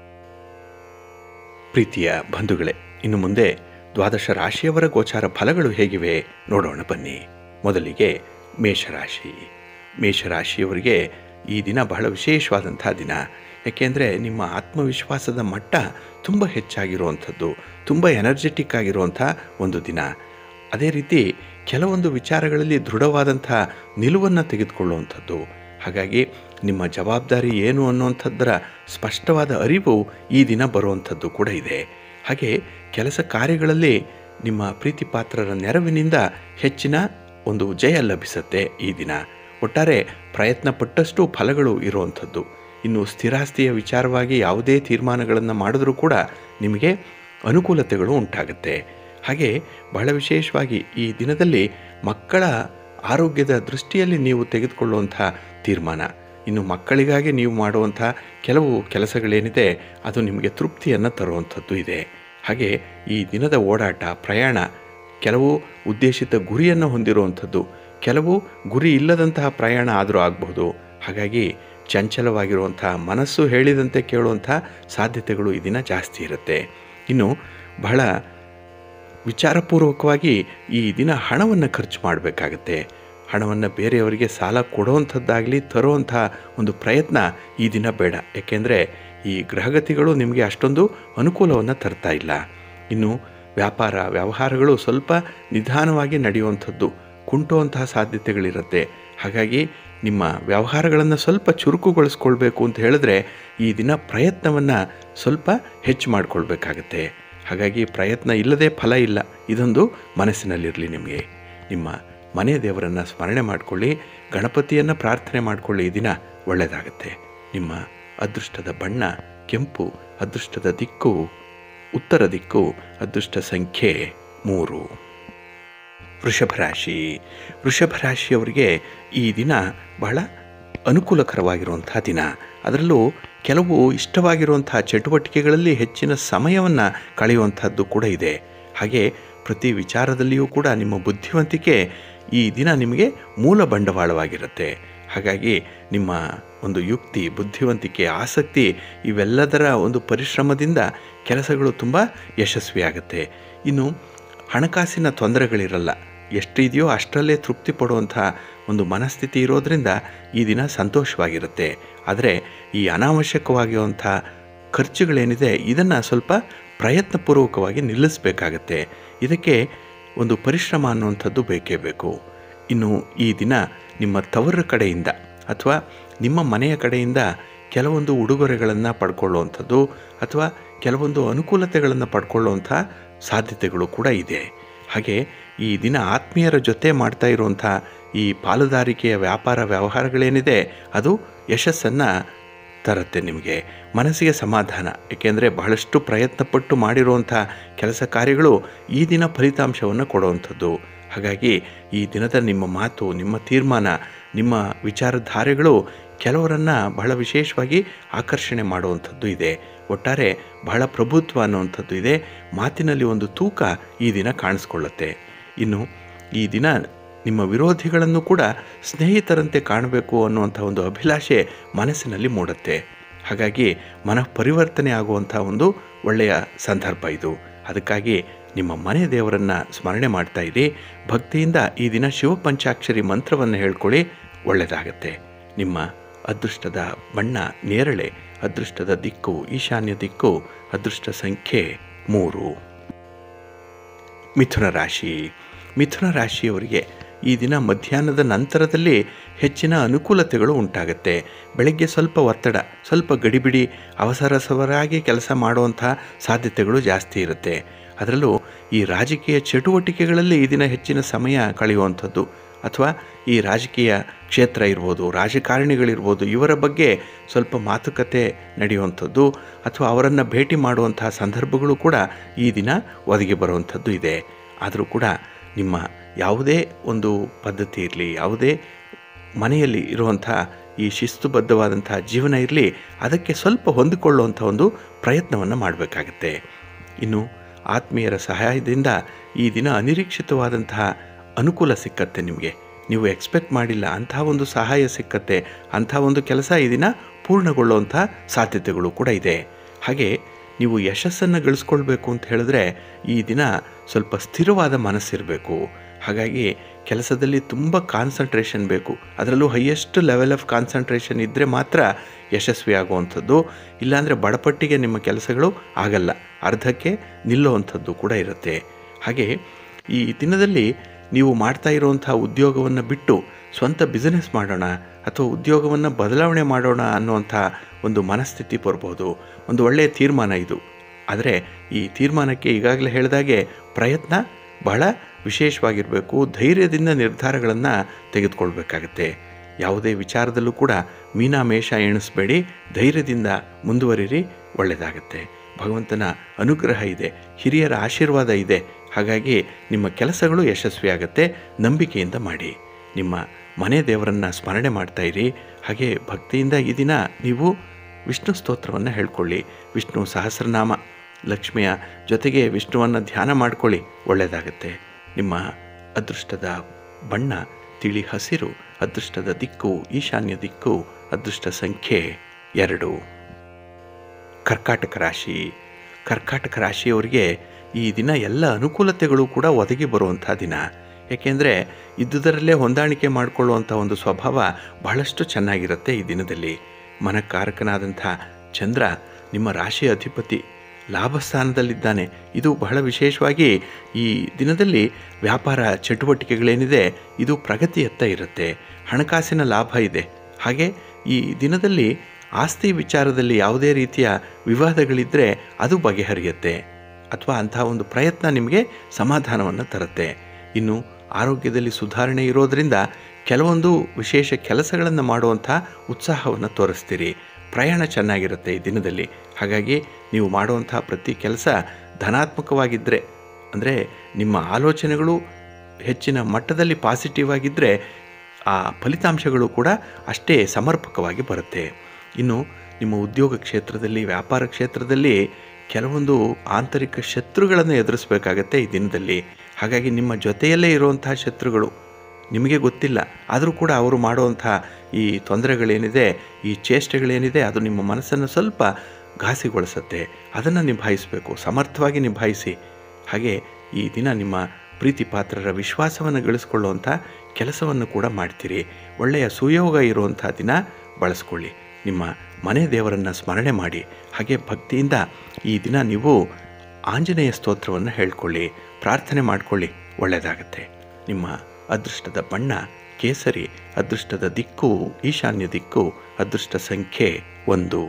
Speaker 1: ಪ್ರೀತಿಯ ಬಂಧುಗಳೇ ಇನ್ನು ಮುಂದೆ ದ್ವಾದಶ ರಾಶಿಯವರ ಗೋಚಾರ ಫಲಗಳು ಹೇಗಿವೆ ನೋಡೋಣ ಬನ್ನಿ ಮೊದಲಿಗೆ ಮೇಷರಾಶಿ ಮೇಷರಾಶಿಯವರಿಗೆ ಈ ದಿನ ಬಹಳ ವಿಶೇಷವಾದಂಥ ದಿನ ಯಾಕೆಂದರೆ ನಿಮ್ಮ ಆತ್ಮವಿಶ್ವಾಸದ ಮಟ್ಟ ತುಂಬ ಹೆಚ್ಚಾಗಿರುವಂಥದ್ದು ತುಂಬ ಎನರ್ಜೆಟಿಕ್ ಆಗಿರುವಂಥ ಒಂದು ದಿನ ಅದೇ ರೀತಿ ಕೆಲವೊಂದು ವಿಚಾರಗಳಲ್ಲಿ ದೃಢವಾದಂಥ ನಿಲುವನ್ನು ತೆಗೆದುಕೊಳ್ಳುವಂಥದ್ದು ಹಾಗಾಗಿ ನಿಮ್ಮ ಜವಾಬ್ದಾರಿ ಏನು ಅನ್ನುವಂಥದ್ದರ ಸ್ಪಷ್ಟವಾದ ಅರಿವು ಈ ದಿನ ಬರುವಂಥದ್ದು ಕೂಡ ಇದೆ ಹಾಗೆ ಕೆಲಸ ಕಾರ್ಯಗಳಲ್ಲಿ ನಿಮ್ಮ ಪ್ರೀತಿ ಪಾತ್ರರ ನೆರವಿನಿಂದ ಹೆಚ್ಚಿನ ಒಂದು ಜಯ ಲಭಿಸುತ್ತೆ ಈ ದಿನ ಒಟ್ಟಾರೆ ಪ್ರಯತ್ನ ಪಟ್ಟಷ್ಟು ಫಲಗಳು ಇರುವಂಥದ್ದು ಇನ್ನು ಸ್ಥಿರಾಸ್ತಿಯ ವಿಚಾರವಾಗಿ ಯಾವುದೇ ತೀರ್ಮಾನಗಳನ್ನು ಮಾಡಿದ್ರೂ ಕೂಡ ನಿಮಗೆ ಅನುಕೂಲತೆಗಳು ಉಂಟಾಗುತ್ತೆ ಹಾಗೆ ಬಹಳ ವಿಶೇಷವಾಗಿ ಈ ದಿನದಲ್ಲಿ ಮಕ್ಕಳ ಆರೋಗ್ಯದ ದೃಷ್ಟಿಯಲ್ಲಿ ನೀವು ತೆಗೆದುಕೊಳ್ಳುವಂಥ ತೀರ್ಮಾನ ಇನ್ನು ಮಕ್ಕಳಿಗಾಗಿ ನೀವು ಮಾಡುವಂಥ ಕೆಲವು ಕೆಲಸಗಳೇನಿದೆ ಅದು ನಿಮಗೆ ತೃಪ್ತಿಯನ್ನು ತರುವಂಥದ್ದು ಇದೆ ಹಾಗೆ ಈ ದಿನದ ಓಡಾಟ ಪ್ರಯಾಣ ಕೆಲವು ಉದ್ದೇಶಿತ ಗುರಿಯನ್ನು ಹೊಂದಿರುವಂಥದ್ದು ಕೆಲವು ಗುರಿ ಇಲ್ಲದಂತಹ ಪ್ರಯಾಣ ಆದರೂ ಆಗಬಹುದು ಹಾಗಾಗಿ ಚಂಚಲವಾಗಿರುವಂಥ ಮನಸ್ಸು ಹೇಳಿದಂತೆ ಕೇಳುವಂಥ ಸಾಧ್ಯತೆಗಳು ಈ ದಿನ ಜಾಸ್ತಿ ಇರುತ್ತೆ ಇನ್ನು ಬಹಳ ವಿಚಾರಪೂರ್ವಕವಾಗಿ ಈ ದಿನ ಹಣವನ್ನು ಖರ್ಚು ಮಾಡಬೇಕಾಗತ್ತೆ ಹಣವನ್ನು ಬೇರೆಯವರಿಗೆ ಸಾಲ ಕೊಡುವಂಥದ್ದಾಗಲಿ ತರುವಂಥ ಒಂದು ಪ್ರಯತ್ನ ಈ ದಿನ ಬೇಡ ಏಕೆಂದರೆ ಈ ಗ್ರಹಗತಿಗಳು ನಿಮಗೆ ಅಷ್ಟೊಂದು ಅನುಕೂಲವನ್ನು ತರ್ತಾ ಇಲ್ಲ ಇನ್ನು ವ್ಯಾಪಾರ ವ್ಯವಹಾರಗಳು ಸ್ವಲ್ಪ ನಿಧಾನವಾಗಿ ನಡೆಯುವಂಥದ್ದು ಕುಂಟುವಂತಹ ಸಾಧ್ಯತೆಗಳಿರುತ್ತೆ ಹಾಗಾಗಿ ನಿಮ್ಮ ವ್ಯವಹಾರಗಳನ್ನು ಸ್ವಲ್ಪ ಚುರುಕುಗೊಳಿಸ್ಕೊಳ್ಬೇಕು ಅಂತ ಹೇಳಿದ್ರೆ ಈ ದಿನ ಪ್ರಯತ್ನವನ್ನು ಸ್ವಲ್ಪ ಹೆಚ್ಚು ಮಾಡಿಕೊಳ್ಬೇಕಾಗತ್ತೆ ಹಾಗಾಗಿ ಪ್ರಯತ್ನ ಇಲ್ಲದೆ ಫಲ ಇಲ್ಲ ಇದೊಂದು ಮನಸ್ಸಿನಲ್ಲಿರಲಿ ನಿಮಗೆ ನಿಮ್ಮ ಮನೆ ದೇವರನ್ನು ಸ್ಮರಣೆ ಮಾಡಿಕೊಳ್ಳಿ ಗಣಪತಿಯನ್ನು ಪ್ರಾರ್ಥನೆ ಮಾಡಿಕೊಳ್ಳಿ ಈ ದಿನ ಒಳ್ಳೆಯದಾಗತ್ತೆ ನಿಮ್ಮ ಅದೃಷ್ಟದ ಬಣ್ಣ ಕೆಂಪು ಅದೃಷ್ಟದ ದಿಕ್ಕು ಉತ್ತರ ದಿಕ್ಕು ಅದೃಷ್ಟ ಸಂಖ್ಯೆ ಮೂರು ವೃಷಭ ರಾಶಿ ವೃಷಭ ರಾಶಿಯವರಿಗೆ ಈ ದಿನ ಬಹಳ ಅನುಕೂಲಕರವಾಗಿರುವಂಥ ದಿನ ಅದರಲ್ಲೂ ಕೆಲವು ಇಷ್ಟವಾಗಿರುವಂಥ ಚಟುವಟಿಕೆಗಳಲ್ಲಿ ಹೆಚ್ಚಿನ ಸಮಯವನ್ನು ಕಳೆಯುವಂಥದ್ದು ಕೂಡ ಇದೆ ಹಾಗೆ ಪ್ರತಿ ವಿಚಾರದಲ್ಲಿಯೂ ಕೂಡ ನಿಮ್ಮ ಬುದ್ಧಿವಂತಿಕೆ ಈ ದಿನ ನಿಮಗೆ ಮೂಲ ಬಂಡವಾಳವಾಗಿರುತ್ತೆ ಹಾಗಾಗಿ ನಿಮ್ಮ ಒಂದು ಯುಕ್ತಿ ಬುದ್ಧಿವಂತಿಕೆ ಆಸಕ್ತಿ ಇವೆಲ್ಲದರ ಒಂದು ಪರಿಶ್ರಮದಿಂದ ಕೆಲಸಗಳು ತುಂಬ ಯಶಸ್ವಿಯಾಗುತ್ತೆ ಇನ್ನು ಹಣಕಾಸಿನ ತೊಂದರೆಗಳಿರಲ್ಲ ಎಷ್ಟಿದೆಯೋ ಅಷ್ಟರಲ್ಲೇ ತೃಪ್ತಿ ಪಡುವಂಥ ಒಂದು ಮನಸ್ಥಿತಿ ಇರೋದರಿಂದ ಈ ದಿನ ಸಂತೋಷವಾಗಿರುತ್ತೆ ಆದರೆ ಈ ಅನಾವಶ್ಯಕವಾಗಿರುವಂಥ ಖರ್ಚುಗಳೇನಿದೆ ಇದನ್ನು ಸ್ವಲ್ಪ ಪ್ರಯತ್ನಪೂರ್ವಕವಾಗಿ ನಿಲ್ಲಿಸಬೇಕಾಗತ್ತೆ ಇದಕ್ಕೆ ಒಂದು ಪರಿಶ್ರಮ ಅನ್ನುವಂಥದ್ದು ಬೇಕೇ ಬೇಕು ಇನ್ನು ಈ ದಿನ ನಿಮ್ಮ ತವರ ಕಡೆಯಿಂದ ಅಥವಾ ನಿಮ್ಮ ಮನೆಯ ಕಡೆಯಿಂದ ಕೆಲವೊಂದು ಉಡುಗೊರೆಗಳನ್ನು ಪಡ್ಕೊಳ್ಳುವಂಥದ್ದು ಅಥವಾ ಕೆಲವೊಂದು ಅನುಕೂಲತೆಗಳನ್ನು ಪಡ್ಕೊಳ್ಳುವಂಥ ಸಾಧ್ಯತೆಗಳು ಕೂಡ ಇದೆ ಹಾಗೆ ಈ ದಿನ ಆತ್ಮೀಯರ ಜೊತೆ ಮಾಡ್ತಾ ಇರುವಂಥ ಈ ಪಾಲುದಾರಿಕೆಯ ವ್ಯಾಪಾರ ವ್ಯವಹಾರಗಳೇನಿದೆ ಅದು ಯಶಸ್ಸನ್ನು ತರುತ್ತೆ ನಿಮಗೆ ಮನಸ್ಸಿಗೆ ಸಮಾಧಾನ ಏಕೆಂದರೆ ಬಹಳಷ್ಟು ಪ್ರಯತ್ನಪಟ್ಟು ಮಾಡಿರುವಂಥ ಕೆಲಸ ಕಾರ್ಯಗಳು ಈ ದಿನ ಫಲಿತಾಂಶವನ್ನು ಕೊಡುವಂಥದ್ದು ಹಾಗಾಗಿ ಈ ದಿನದ ನಿಮ್ಮ ಮಾತು ನಿಮ್ಮ ತೀರ್ಮಾನ ನಿಮ್ಮ ವಿಚಾರಧಾರೆಗಳು ಕೆಲವರನ್ನು ಬಹಳ ವಿಶೇಷವಾಗಿ ಆಕರ್ಷಣೆ ಮಾಡುವಂಥದ್ದು ಇದೆ ಒಟ್ಟಾರೆ ಬಹಳ ಪ್ರಭುತ್ವ ಅನ್ನುವಂಥದ್ದು ಇದೆ ಮಾತಿನಲ್ಲಿ ಒಂದು ತೂಕ ಈ ದಿನ ಕಾಣಿಸ್ಕೊಳ್ಳುತ್ತೆ ಇನ್ನು ಈ ದಿನ ನಿಮ್ಮ ವಿರೋಧಿಗಳನ್ನು ಕೂಡ ಸ್ನೇಹಿತರಂತೆ ಕಾಣಬೇಕು ಅನ್ನುವಂಥ ಒಂದು ಅಭಿಲಾಷೆ ಮನಸ್ಸಿನಲ್ಲಿ ಮೂಡುತ್ತೆ ಹಾಗಾಗಿ ಮನಃ ಪರಿವರ್ತನೆ ಆಗುವಂಥ ಒಂದು ಒಳ್ಳೆಯ ಸಂದರ್ಭ ಇದು ಅದಕ್ಕಾಗಿ ನಿಮ್ಮ ಮನೆ ದೇವರನ್ನು ಸ್ಮರಣೆ ಮಾಡ್ತಾ ಇರಿ ಭಕ್ತಿಯಿಂದ ಈ ದಿನ ಶಿವಪಂಚಾಕ್ಷರಿ ಮಂತ್ರವನ್ನು ಹೇಳ್ಕೊಳ್ಳಿ ಒಳ್ಳೆಯದಾಗತ್ತೆ ನಿಮ್ಮ ಅದೃಷ್ಟದ ಬಣ್ಣ ನೇರಳೆ ಅದೃಷ್ಟದ ದಿಕ್ಕು ಈಶಾನ್ಯ ದಿಕ್ಕು ಅದೃಷ್ಟ ಸಂಖ್ಯೆ ಮೂರು ಮಿಥುನ ರಾಶಿ ಮಿಥುನ ರಾಶಿಯವರಿಗೆ ಈ ದಿನ ಮಧ್ಯಾಹ್ನದ ನಂತರದಲ್ಲಿ ಹೆಚ್ಚಿನ ಅನುಕೂಲತೆಗಳು ಉಂಟಾಗುತ್ತೆ ಬೆಳಗ್ಗೆ ಸ್ವಲ್ಪ ಒತ್ತಡ ಸ್ವಲ್ಪ ಗಡಿಬಿಡಿ ಅವಸರಸವರಾಗಿ ಕೆಲಸ ಮಾಡುವಂಥ ಸಾಧ್ಯತೆಗಳು ಜಾಸ್ತಿ ಇರುತ್ತೆ ಅದರಲ್ಲೂ ಈ ರಾಜಕೀಯ ಚಟುವಟಿಕೆಗಳಲ್ಲಿ ಈ ದಿನ ಹೆಚ್ಚಿನ ಸಮಯ ಕಳೆಯುವಂಥದ್ದು ಅಥವಾ ಈ ರಾಜಕೀಯ ಕ್ಷೇತ್ರ ಇರ್ಬೋದು ರಾಜಕಾರಣಿಗಳಿರ್ಬೋದು ಇವರ ಬಗ್ಗೆ ಸ್ವಲ್ಪ ಮಾತುಕತೆ ನಡೆಯುವಂಥದ್ದು ಅಥವಾ ಅವರನ್ನು ಭೇಟಿ ಮಾಡುವಂತಹ ಸಂದರ್ಭಗಳು ಕೂಡ ಈ ದಿನ ಒದಗಿ ಬರುವಂಥದ್ದು ಇದೆ ಆದರೂ ಕೂಡ ನಿಮ್ಮ ಯಾವುದೇ ಒಂದು ಪದ್ಧತಿ ಇರಲಿ ಯಾವುದೇ ಮನೆಯಲ್ಲಿ ಇರುವಂಥ ಈ ಶಿಸ್ತುಬದ್ಧವಾದಂಥ ಜೀವನ ಇರಲಿ ಅದಕ್ಕೆ ಸ್ವಲ್ಪ ಹೊಂದಿಕೊಳ್ಳುವಂಥ ಒಂದು ಪ್ರಯತ್ನವನ್ನು ಮಾಡಬೇಕಾಗತ್ತೆ ಇನ್ನು ಆತ್ಮೀಯರ ಸಹಾಯದಿಂದ ಈ ದಿನ ಅನಿರೀಕ್ಷಿತವಾದಂತಹ ಅನುಕೂಲ ಸಿಕ್ಕತ್ತೆ ನಿಮಗೆ ನೀವು ಎಕ್ಸ್ಪೆಕ್ಟ್ ಮಾಡಿಲ್ಲ ಅಂತಹ ಒಂದು ಸಹಾಯ ಸಿಕ್ಕತ್ತೆ ಅಂಥ ಒಂದು ಕೆಲಸ ಈ ದಿನ ಪೂರ್ಣಗೊಳ್ಳುವಂಥ ಸಾಧ್ಯತೆಗಳು ಕೂಡ ಇದೆ ಹಾಗೆ ನೀವು ಯಶಸ್ಸನ್ನು ಗಳಿಸ್ಕೊಳ್ಬೇಕು ಅಂತ ಹೇಳಿದ್ರೆ ಈ ದಿನ ಸ್ವಲ್ಪ ಸ್ಥಿರವಾದ ಮನಸ್ಸಿರಬೇಕು ಹಾಗಾಗಿ ಕೆಲಸದಲ್ಲಿ ತುಂಬ ಕಾನ್ಸಂಟ್ರೇಷನ್ ಬೇಕು ಅದರಲ್ಲೂ ಹೈಯೆಸ್ಟ್ ಲೆವೆಲ್ ಆಫ್ ಕಾನ್ಸಂಟ್ರೇಷನ್ ಇದ್ದರೆ ಮಾತ್ರ ಯಶಸ್ವಿ ಆಗುವಂಥದ್ದು ಇಲ್ಲಾಂದರೆ ಬಡಪಟ್ಟಿಗೆ ನಿಮ್ಮ ಕೆಲಸಗಳು ಆಗಲ್ಲ ಅರ್ಧಕ್ಕೆ ನಿಲ್ಲುವಂಥದ್ದು ಕೂಡ ಇರುತ್ತೆ ಹಾಗೆ ಈ ದಿನದಲ್ಲಿ ನೀವು ಮಾಡ್ತಾ ಇರುವಂಥ ಉದ್ಯೋಗವನ್ನು ಬಿಟ್ಟು ಸ್ವಂತ ಬಿಸ್ನೆಸ್ ಮಾಡೋಣ ಅಥವಾ ಉದ್ಯೋಗವನ್ನು ಬದಲಾವಣೆ ಮಾಡೋಣ ಅನ್ನುವಂಥ ಒಂದು ಮನಸ್ಥಿತಿ ಬರ್ಬೋದು ಒಂದು ಒಳ್ಳೆಯ ತೀರ್ಮಾನ ಇದು ಆದರೆ ಈ ತೀರ್ಮಾನಕ್ಕೆ ಈಗಾಗಲೇ ಹೇಳಿದಾಗೆ ಪ್ರಯತ್ನ ಬಹಳ ವಿಶೇಷವಾಗಿರಬೇಕು ಧೈರ್ಯದಿಂದ ನಿರ್ಧಾರಗಳನ್ನು ತೆಗೆದುಕೊಳ್ಬೇಕಾಗತ್ತೆ ಯಾವುದೇ ವಿಚಾರದಲ್ಲೂ ಕೂಡ ಮೀನಾಮೇಷ ಎಣಿಸ್ಬೇಡಿ ಧೈರ್ಯದಿಂದ ಮುಂದುವರಿರಿ ಒಳ್ಳೆಯದಾಗತ್ತೆ ಭಗವಂತನ ಅನುಗ್ರಹ ಇದೆ ಹಿರಿಯರ ಆಶೀರ್ವಾದ ಇದೆ ಹಾಗಾಗಿ ನಿಮ್ಮ ಕೆಲಸಗಳು ಯಶಸ್ವಿಯಾಗತ್ತೆ ನಂಬಿಕೆಯಿಂದ ಮಾಡಿ ನಿಮ್ಮ ಮನೆ ದೇವರನ್ನು ಸ್ಮರಣೆ ಮಾಡ್ತಾ ಇರಿ ಹಾಗೆ ಭಕ್ತಿಯಿಂದ ಈ ದಿನ ನೀವು ವಿಷ್ಣು ಸ್ತೋತ್ರವನ್ನು ಹೇಳ್ಕೊಳ್ಳಿ ವಿಷ್ಣು ಸಹಸ್ರನಾಮ ಲಕ್ಷ್ಮಿಯ ಜೊತೆಗೆ ವಿಷ್ಣುವನ್ನು ಧ್ಯಾನ ಮಾಡ್ಕೊಳ್ಳಿ ಒಳ್ಳೆಯದಾಗತ್ತೆ ನಿಮ್ಮ ಅದೃಷ್ಟದ ಬಣ್ಣ ತಿಳಿ ಹಸಿರು ಅದೃಷ್ಟದ ದಿಕ್ಕು ಈಶಾನ್ಯ ದಿಕ್ಕು ಅದೃಷ್ಟ ಸಂಖ್ಯೆ ಎರಡು ಕರ್ಕಾಟಕ ರಾಶಿ ಕರ್ಕಾಟಕ ರಾಶಿಯವರಿಗೆ ಈ ದಿನ ಎಲ್ಲ ಅನುಕೂಲತೆಗಳು ಕೂಡ ಒದಗಿ ಬರುವಂಥ ದಿನ ಏಕೆಂದರೆ ಇದ್ದುದರಲ್ಲೇ ಹೊಂದಾಣಿಕೆ ಮಾಡಿಕೊಳ್ಳುವಂಥ ಒಂದು ಸ್ವಭಾವ ಬಹಳಷ್ಟು ಚೆನ್ನಾಗಿರುತ್ತೆ ಈ ದಿನದಲ್ಲಿ ಮನಕಾರಕನಾದಂಥ ಚಂದ್ರ ನಿಮ್ಮ ರಾಶಿ ಅಧಿಪತಿ ಲಾಭ ಸ್ಥಾನದಲ್ಲಿದ್ದಾನೆ ಇದು ಬಹಳ ವಿಶೇಷವಾಗಿ ಈ ದಿನದಲ್ಲಿ ವ್ಯಾಪಾರ ಚಟುವಟಿಕೆಗಳೇನಿದೆ ಇದು ಪ್ರಗತಿಯತ್ತ ಇರುತ್ತೆ ಹಣಕಾಸಿನ ಲಾಭ ಇದೆ ಹಾಗೆ ಈ ದಿನದಲ್ಲಿ ಆಸ್ತಿ ವಿಚಾರದಲ್ಲಿ ಯಾವುದೇ ರೀತಿಯ ವಿವಾದಗಳಿದ್ದರೆ ಅದು ಬಗೆಹರಿಯುತ್ತೆ ಅಥವಾ ಅಂತಹ ಒಂದು ಪ್ರಯತ್ನ ನಿಮಗೆ ಸಮಾಧಾನವನ್ನು ತರುತ್ತೆ ಇನ್ನು ಆರೋಗ್ಯದಲ್ಲಿ ಸುಧಾರಣೆ ಇರೋದರಿಂದ ಕೆಲವೊಂದು ವಿಶೇಷ ಕೆಲಸಗಳನ್ನು ಮಾಡುವಂಥ ಉತ್ಸಾಹವನ್ನು ತೋರಿಸ್ತೀರಿ ಪ್ರಯಾಣ ಚೆನ್ನಾಗಿರುತ್ತೆ ಈ ದಿನದಲ್ಲಿ ಹಾಗಾಗಿ ನೀವು ಮಾಡುವಂಥ ಪ್ರತಿ ಕೆಲಸ ಧನಾತ್ಮಕವಾಗಿದ್ದರೆ ಅಂದರೆ ನಿಮ್ಮ ಆಲೋಚನೆಗಳು ಹೆಚ್ಚಿನ ಮಟ್ಟದಲ್ಲಿ ಪಾಸಿಟಿವ್ ಆಗಿದ್ದರೆ ಆ ಫಲಿತಾಂಶಗಳು ಕೂಡ ಅಷ್ಟೇ ಸಮರ್ಪಕವಾಗಿ ಬರುತ್ತೆ ಇನ್ನು ನಿಮ್ಮ ಉದ್ಯೋಗ ಕ್ಷೇತ್ರದಲ್ಲಿ ವ್ಯಾಪಾರ ಕ್ಷೇತ್ರದಲ್ಲಿ ಕೆಲವೊಂದು ಆಂತರಿಕ ಶತ್ರುಗಳನ್ನು ಎದುರಿಸಬೇಕಾಗತ್ತೆ ಈ ದಿನದಲ್ಲಿ ಹಾಗಾಗಿ ನಿಮ್ಮ ಜೊತೆಯಲ್ಲೇ ಇರುವಂತಹ ಶತ್ರುಗಳು ನಿಮಗೆ ಗೊತ್ತಿಲ್ಲ ಆದರೂ ಕೂಡ ಅವರು ಮಾಡುವಂಥ ಈ ತೊಂದರೆಗಳೇನಿದೆ ಈ ಚೇಷ್ಟೆಗಳೇನಿದೆ ಅದು ನಿಮ್ಮ ಮನಸ್ಸನ್ನು ಸ್ವಲ್ಪ ಘಾಸಿಗೊಳಿಸುತ್ತೆ ಅದನ್ನು ನಿಭಾಯಿಸಬೇಕು ಸಮರ್ಥವಾಗಿ ನಿಭಾಯಿಸಿ ಹಾಗೆ ಈ ದಿನ ನಿಮ್ಮ ಪ್ರೀತಿ ಪಾತ್ರರ ವಿಶ್ವಾಸವನ್ನು ಗಳಿಸ್ಕೊಳ್ಳುವಂಥ ಕೆಲಸವನ್ನು ಕೂಡ ಮಾಡ್ತೀರಿ ಒಳ್ಳೆಯ ಸುಯೋಗ ಇರುವಂಥ ದಿನ ಬಳಸ್ಕೊಳ್ಳಿ ನಿಮ್ಮ ಮನೆ ದೇವರನ್ನು ಸ್ಮರಣೆ ಮಾಡಿ ಹಾಗೆ ಭಕ್ತಿಯಿಂದ ಈ ದಿನ ನೀವು ಆಂಜನೇಯ ಸ್ತೋತ್ರವನ್ನು ಹೇಳ್ಕೊಳ್ಳಿ ಪ್ರಾರ್ಥನೆ ಮಾಡಿಕೊಳ್ಳಿ ಒಳ್ಳೆಯದಾಗತ್ತೆ ನಿಮ್ಮ ಅದೃಷ್ಟದ ಬಣ್ಣ ಕೇಸರಿ ಅದೃಷ್ಟದ ದಿಕ್ಕು ಈಶಾನ್ಯ ದಿಕ್ಕು ಅದೃಷ್ಟ ಸಂಖ್ಯೆ ಒಂದು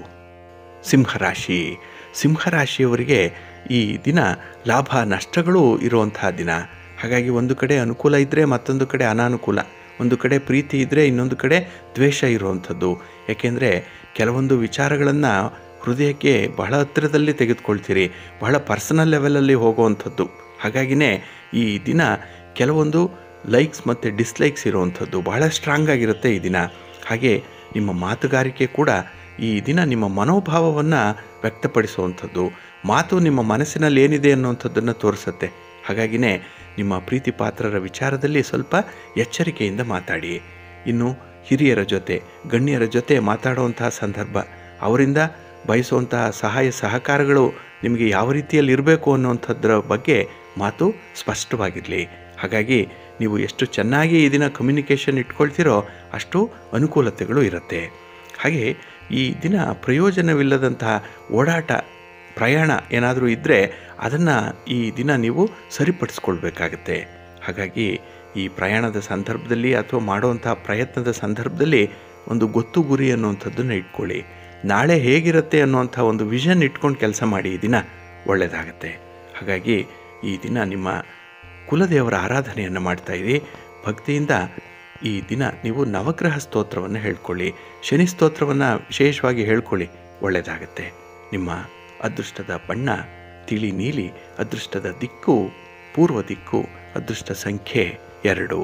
Speaker 1: ಸಿಂಹರಾಶಿ ಸಿಂಹರಾಶಿಯವರಿಗೆ ಈ ದಿನ ಲಾಭ ನಷ್ಟಗಳು ಇರುವಂತಹ ದಿನ ಹಾಗಾಗಿ ಒಂದು ಕಡೆ ಅನುಕೂಲ ಇದ್ದರೆ ಮತ್ತೊಂದು ಕಡೆ ಅನಾನುಕೂಲ ಒಂದು ಕಡೆ ಪ್ರೀತಿ ಇದ್ದರೆ ಇನ್ನೊಂದು ಕಡೆ ದ್ವೇಷ ಇರುವಂಥದ್ದು ಯಾಕೆಂದರೆ ಕೆಲವೊಂದು ವಿಚಾರಗಳನ್ನು ಹೃದಯಕ್ಕೆ ಬಹಳ ಹತ್ತಿರದಲ್ಲಿ ತೆಗೆದುಕೊಳ್ತೀರಿ ಬಹಳ ಪರ್ಸನಲ್ ಲೆವೆಲಲ್ಲಿ ಹೋಗುವಂಥದ್ದು ಹಾಗಾಗಿನೇ ಈ ದಿನ ಕೆಲವೊಂದು ಲೈಕ್ಸ್ ಮತ್ತು ಡಿಸ್ಲೈಕ್ಸ್ ಇರುವಂಥದ್ದು ಬಹಳ ಸ್ಟ್ರಾಂಗ್ ಆಗಿರುತ್ತೆ ಈ ದಿನ ಹಾಗೆ ನಿಮ್ಮ ಮಾತುಗಾರಿಕೆ ಕೂಡ ಈ ದಿನ ನಿಮ್ಮ ಮನೋಭಾವವನ್ನು ವ್ಯಕ್ತಪಡಿಸುವಂಥದ್ದು ಮಾತು ನಿಮ್ಮ ಮನಸ್ಸಿನಲ್ಲಿ ಏನಿದೆ ಅನ್ನುವಂಥದ್ದನ್ನು ತೋರಿಸುತ್ತೆ ಹಾಗಾಗಿನೇ ನಿಮ್ಮ ಪ್ರೀತಿ ಪಾತ್ರರ ವಿಚಾರದಲ್ಲಿ ಸ್ವಲ್ಪ ಎಚ್ಚರಿಕೆಯಿಂದ ಮಾತಾಡಿ ಇನ್ನು ಹಿರಿಯರ ಜೊತೆ ಗಣ್ಯರ ಜೊತೆ ಮಾತಾಡುವಂತಹ ಸಂದರ್ಭ ಅವರಿಂದ ಬಯಸುವಂತಹ ಸಹಾಯ ಸಹಕಾರಗಳು ನಿಮಗೆ ಯಾವ ರೀತಿಯಲ್ಲಿ ಇರಬೇಕು ಅನ್ನುವಂಥದ್ರ ಬಗ್ಗೆ ಮಾತು ಸ್ಪಷ್ಟವಾಗಿರಲಿ ಹಾಗಾಗಿ ನೀವು ಎಷ್ಟು ಚೆನ್ನಾಗಿ ಈ ದಿನ ಕಮ್ಯುನಿಕೇಷನ್ ಇಟ್ಕೊಳ್ತೀರೋ ಅಷ್ಟು ಅನುಕೂಲತೆಗಳು ಇರುತ್ತೆ ಹಾಗೆ ಈ ದಿನ ಪ್ರಯೋಜನವಿಲ್ಲದಂತಹ ಓಡಾಟ ಪ್ರಯಾಣ ಏನಾದರೂ ಇದ್ದರೆ ಅದನ್ನು ಈ ದಿನ ನೀವು ಸರಿಪಡಿಸ್ಕೊಳ್ಬೇಕಾಗತ್ತೆ ಹಾಗಾಗಿ ಈ ಪ್ರಯಾಣದ ಸಂದರ್ಭದಲ್ಲಿ ಅಥವಾ ಮಾಡುವಂಥ ಪ್ರಯತ್ನದ ಸಂದರ್ಭದಲ್ಲಿ ಒಂದು ಗೊತ್ತು ಗುರಿ ಅನ್ನುವಂಥದ್ದನ್ನು ಇಟ್ಕೊಳ್ಳಿ ನಾಳೆ ಹೇಗಿರುತ್ತೆ ಅನ್ನುವಂಥ ಒಂದು ವಿಷನ್ ಇಟ್ಕೊಂಡು ಕೆಲಸ ಮಾಡಿ ಈ ದಿನ ಒಳ್ಳೆಯದಾಗತ್ತೆ ಹಾಗಾಗಿ ಈ ದಿನ ನಿಮ್ಮ ಕುಲದೇವರ ಆರಾಧನೆಯನ್ನು ಮಾಡ್ತಾಯಿರಿ ಭಕ್ತಿಯಿಂದ ಈ ದಿನ ನೀವು ನವಗ್ರಹ ಸ್ತೋತ್ರವನ್ನು ಹೇಳ್ಕೊಳ್ಳಿ ಶನಿ ಸ್ತೋತ್ರವನ್ನು ವಿಶೇಷವಾಗಿ ಹೇಳ್ಕೊಳ್ಳಿ ಒಳ್ಳೆಯದಾಗತ್ತೆ ನಿಮ್ಮ ಅದೃಷ್ಟದ ಬಣ್ಣ ತಿಳಿ ನೀಲಿ ಅದೃಷ್ಟದ ದಿಕ್ಕು ಪೂರ್ವ ದಿಕ್ಕು ಅದೃಷ್ಟ ಸಂಖ್ಯೆ ಎರಡು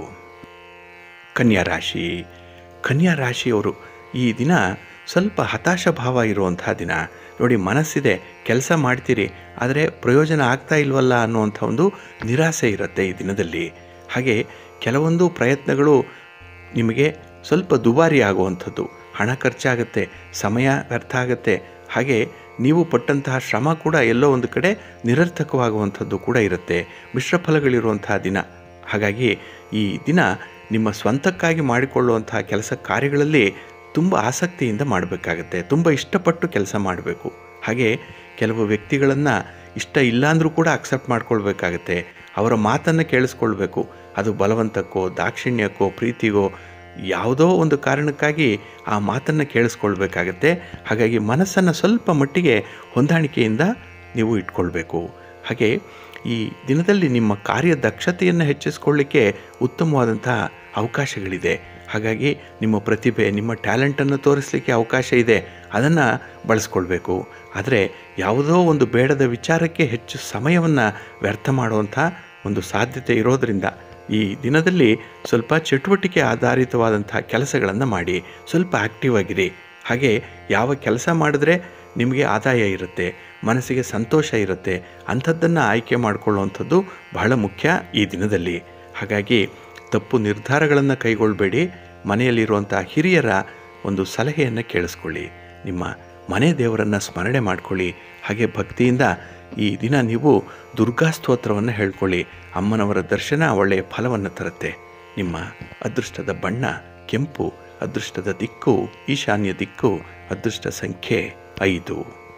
Speaker 1: ಕನ್ಯಾ ರಾಶಿ ಕನ್ಯಾ ರಾಶಿಯವರು ಈ ದಿನ ಸ್ವಲ್ಪ ಹತಾಶ ಭಾವ ಇರುವಂತಹ ದಿನ ನೋಡಿ ಮನಸ್ಸಿದೆ ಕೆಲಸ ಮಾಡ್ತೀರಿ ಆದರೆ ಪ್ರಯೋಜನ ಆಗ್ತಾ ಇಲ್ವಲ್ಲ ಅನ್ನುವಂಥ ಒಂದು ನಿರಾಸೆ ಇರುತ್ತೆ ಈ ದಿನದಲ್ಲಿ ಹಾಗೆ ಕೆಲವೊಂದು ಪ್ರಯತ್ನಗಳು ನಿಮಗೆ ಸ್ವಲ್ಪ ದುಬಾರಿ ಆಗುವಂಥದ್ದು ಹಣ ಖರ್ಚಾಗುತ್ತೆ ಸಮಯ ವ್ಯರ್ಥ ಆಗುತ್ತೆ ಹಾಗೆ ನೀವು ಪಟ್ಟಂತಹ ಶ್ರಮ ಕೂಡ ಎಲ್ಲೋ ಒಂದು ಕಡೆ ನಿರರ್ಥಕವಾಗುವಂಥದ್ದು ಕೂಡ ಇರುತ್ತೆ ಮಿಶ್ರ ಫಲಗಳಿರುವಂತಹ ದಿನ ಹಾಗಾಗಿ ಈ ದಿನ ನಿಮ್ಮ ಸ್ವಂತಕ್ಕಾಗಿ ಮಾಡಿಕೊಳ್ಳುವಂತಹ ಕೆಲಸ ಕಾರ್ಯಗಳಲ್ಲಿ ತುಂಬ ಆಸಕ್ತಿಯಿಂದ ಮಾಡಬೇಕಾಗತ್ತೆ ತುಂಬ ಇಷ್ಟಪಟ್ಟು ಕೆಲಸ ಮಾಡಬೇಕು ಹಾಗೆ ಕೆಲವು ವ್ಯಕ್ತಿಗಳನ್ನು ಇಷ್ಟ ಇಲ್ಲ ಅಂದರೂ ಕೂಡ ಅಕ್ಸೆಪ್ಟ್ ಮಾಡ್ಕೊಳ್ಬೇಕಾಗತ್ತೆ ಅವರ ಮಾತನ್ನು ಕೇಳಿಸ್ಕೊಳ್ಬೇಕು ಅದು ಬಲವಂತಕ್ಕೋ ದಾಕ್ಷಿಣ್ಯಕ್ಕೋ ಪ್ರೀತಿಗೋ ಯಾವುದೋ ಒಂದು ಕಾರಣಕ್ಕಾಗಿ ಆ ಮಾತನ್ನು ಕೇಳಿಸ್ಕೊಳ್ಬೇಕಾಗತ್ತೆ ಹಾಗಾಗಿ ಮನಸ್ಸನ್ನು ಸ್ವಲ್ಪ ಮಟ್ಟಿಗೆ ಹೊಂದಾಣಿಕೆಯಿಂದ ನೀವು ಇಟ್ಕೊಳ್ಬೇಕು ಹಾಗೆ ಈ ದಿನದಲ್ಲಿ ನಿಮ್ಮ ಕಾರ್ಯ ದಕ್ಷತೆಯನ್ನು ಹೆಚ್ಚಿಸ್ಕೊಳ್ಳಿಕ್ಕೆ ಉತ್ತಮವಾದಂತಹ ಅವಕಾಶಗಳಿದೆ ಹಾಗಾಗಿ ನಿಮ್ಮ ಪ್ರತಿಭೆ ನಿಮ್ಮ ಟ್ಯಾಲೆಂಟನ್ನು ತೋರಿಸಲಿಕ್ಕೆ ಅವಕಾಶ ಇದೆ ಅದನ್ನು ಬಳಸ್ಕೊಳ್ಬೇಕು ಆದರೆ ಯಾವುದೋ ಒಂದು ಬೇಡದ ವಿಚಾರಕ್ಕೆ ಹೆಚ್ಚು ಸಮಯವನ್ನು ವ್ಯರ್ಥ ಮಾಡುವಂಥ ಒಂದು ಸಾಧ್ಯತೆ ಇರೋದರಿಂದ ಈ ದಿನದಲ್ಲಿ ಸ್ವಲ್ಪ ಚಟುವಟಿಕೆ ಆಧಾರಿತವಾದಂಥ ಕೆಲಸಗಳನ್ನು ಮಾಡಿ ಸ್ವಲ್ಪ ಆ್ಯಕ್ಟಿವ್ ಆಗಿರಿ ಹಾಗೆ ಯಾವ ಕೆಲಸ ಮಾಡಿದ್ರೆ ನಿಮಗೆ ಆದಾಯ ಇರುತ್ತೆ ಮನಸ್ಸಿಗೆ ಸಂತೋಷ ಇರುತ್ತೆ ಅಂಥದ್ದನ್ನು ಆಯ್ಕೆ ಮಾಡಿಕೊಳ್ಳುವಂಥದ್ದು ಬಹಳ ಮುಖ್ಯ ಈ ದಿನದಲ್ಲಿ ಹಾಗಾಗಿ ತಪ್ಪು ನಿರ್ಧಾರಗಳನ್ನು ಕೈಗೊಳ್ಳಬೇಡಿ ಮನೆಯಲ್ಲಿರುವಂಥ ಹಿರಿಯರ ಒಂದು ಸಲಹೆಯನ್ನು ಕೇಳಿಸ್ಕೊಳ್ಳಿ ನಿಮ್ಮ ಮನೆ ದೇವರನ್ನು ಸ್ಮರಣೆ ಮಾಡಿಕೊಳ್ಳಿ ಹಾಗೆ ಭಕ್ತಿಯಿಂದ ಈ ದಿನ ನೀವು ದುರ್ಗಾ ಸ್ತೋತ್ರವನ್ನು ಹೇಳ್ಕೊಳ್ಳಿ ಅಮ್ಮನವರ ದರ್ಶನ ಒಳ್ಳೆಯ ಫಲವನ್ನು ತರುತ್ತೆ ನಿಮ್ಮ ಅದೃಷ್ಟದ ಬಣ್ಣ ಕೆಂಪು ಅದೃಷ್ಟದ ದಿಕ್ಕು ಈಶಾನ್ಯ ದಿಕ್ಕು ಅದೃಷ್ಟ ಸಂಖ್ಯೆ ಐದು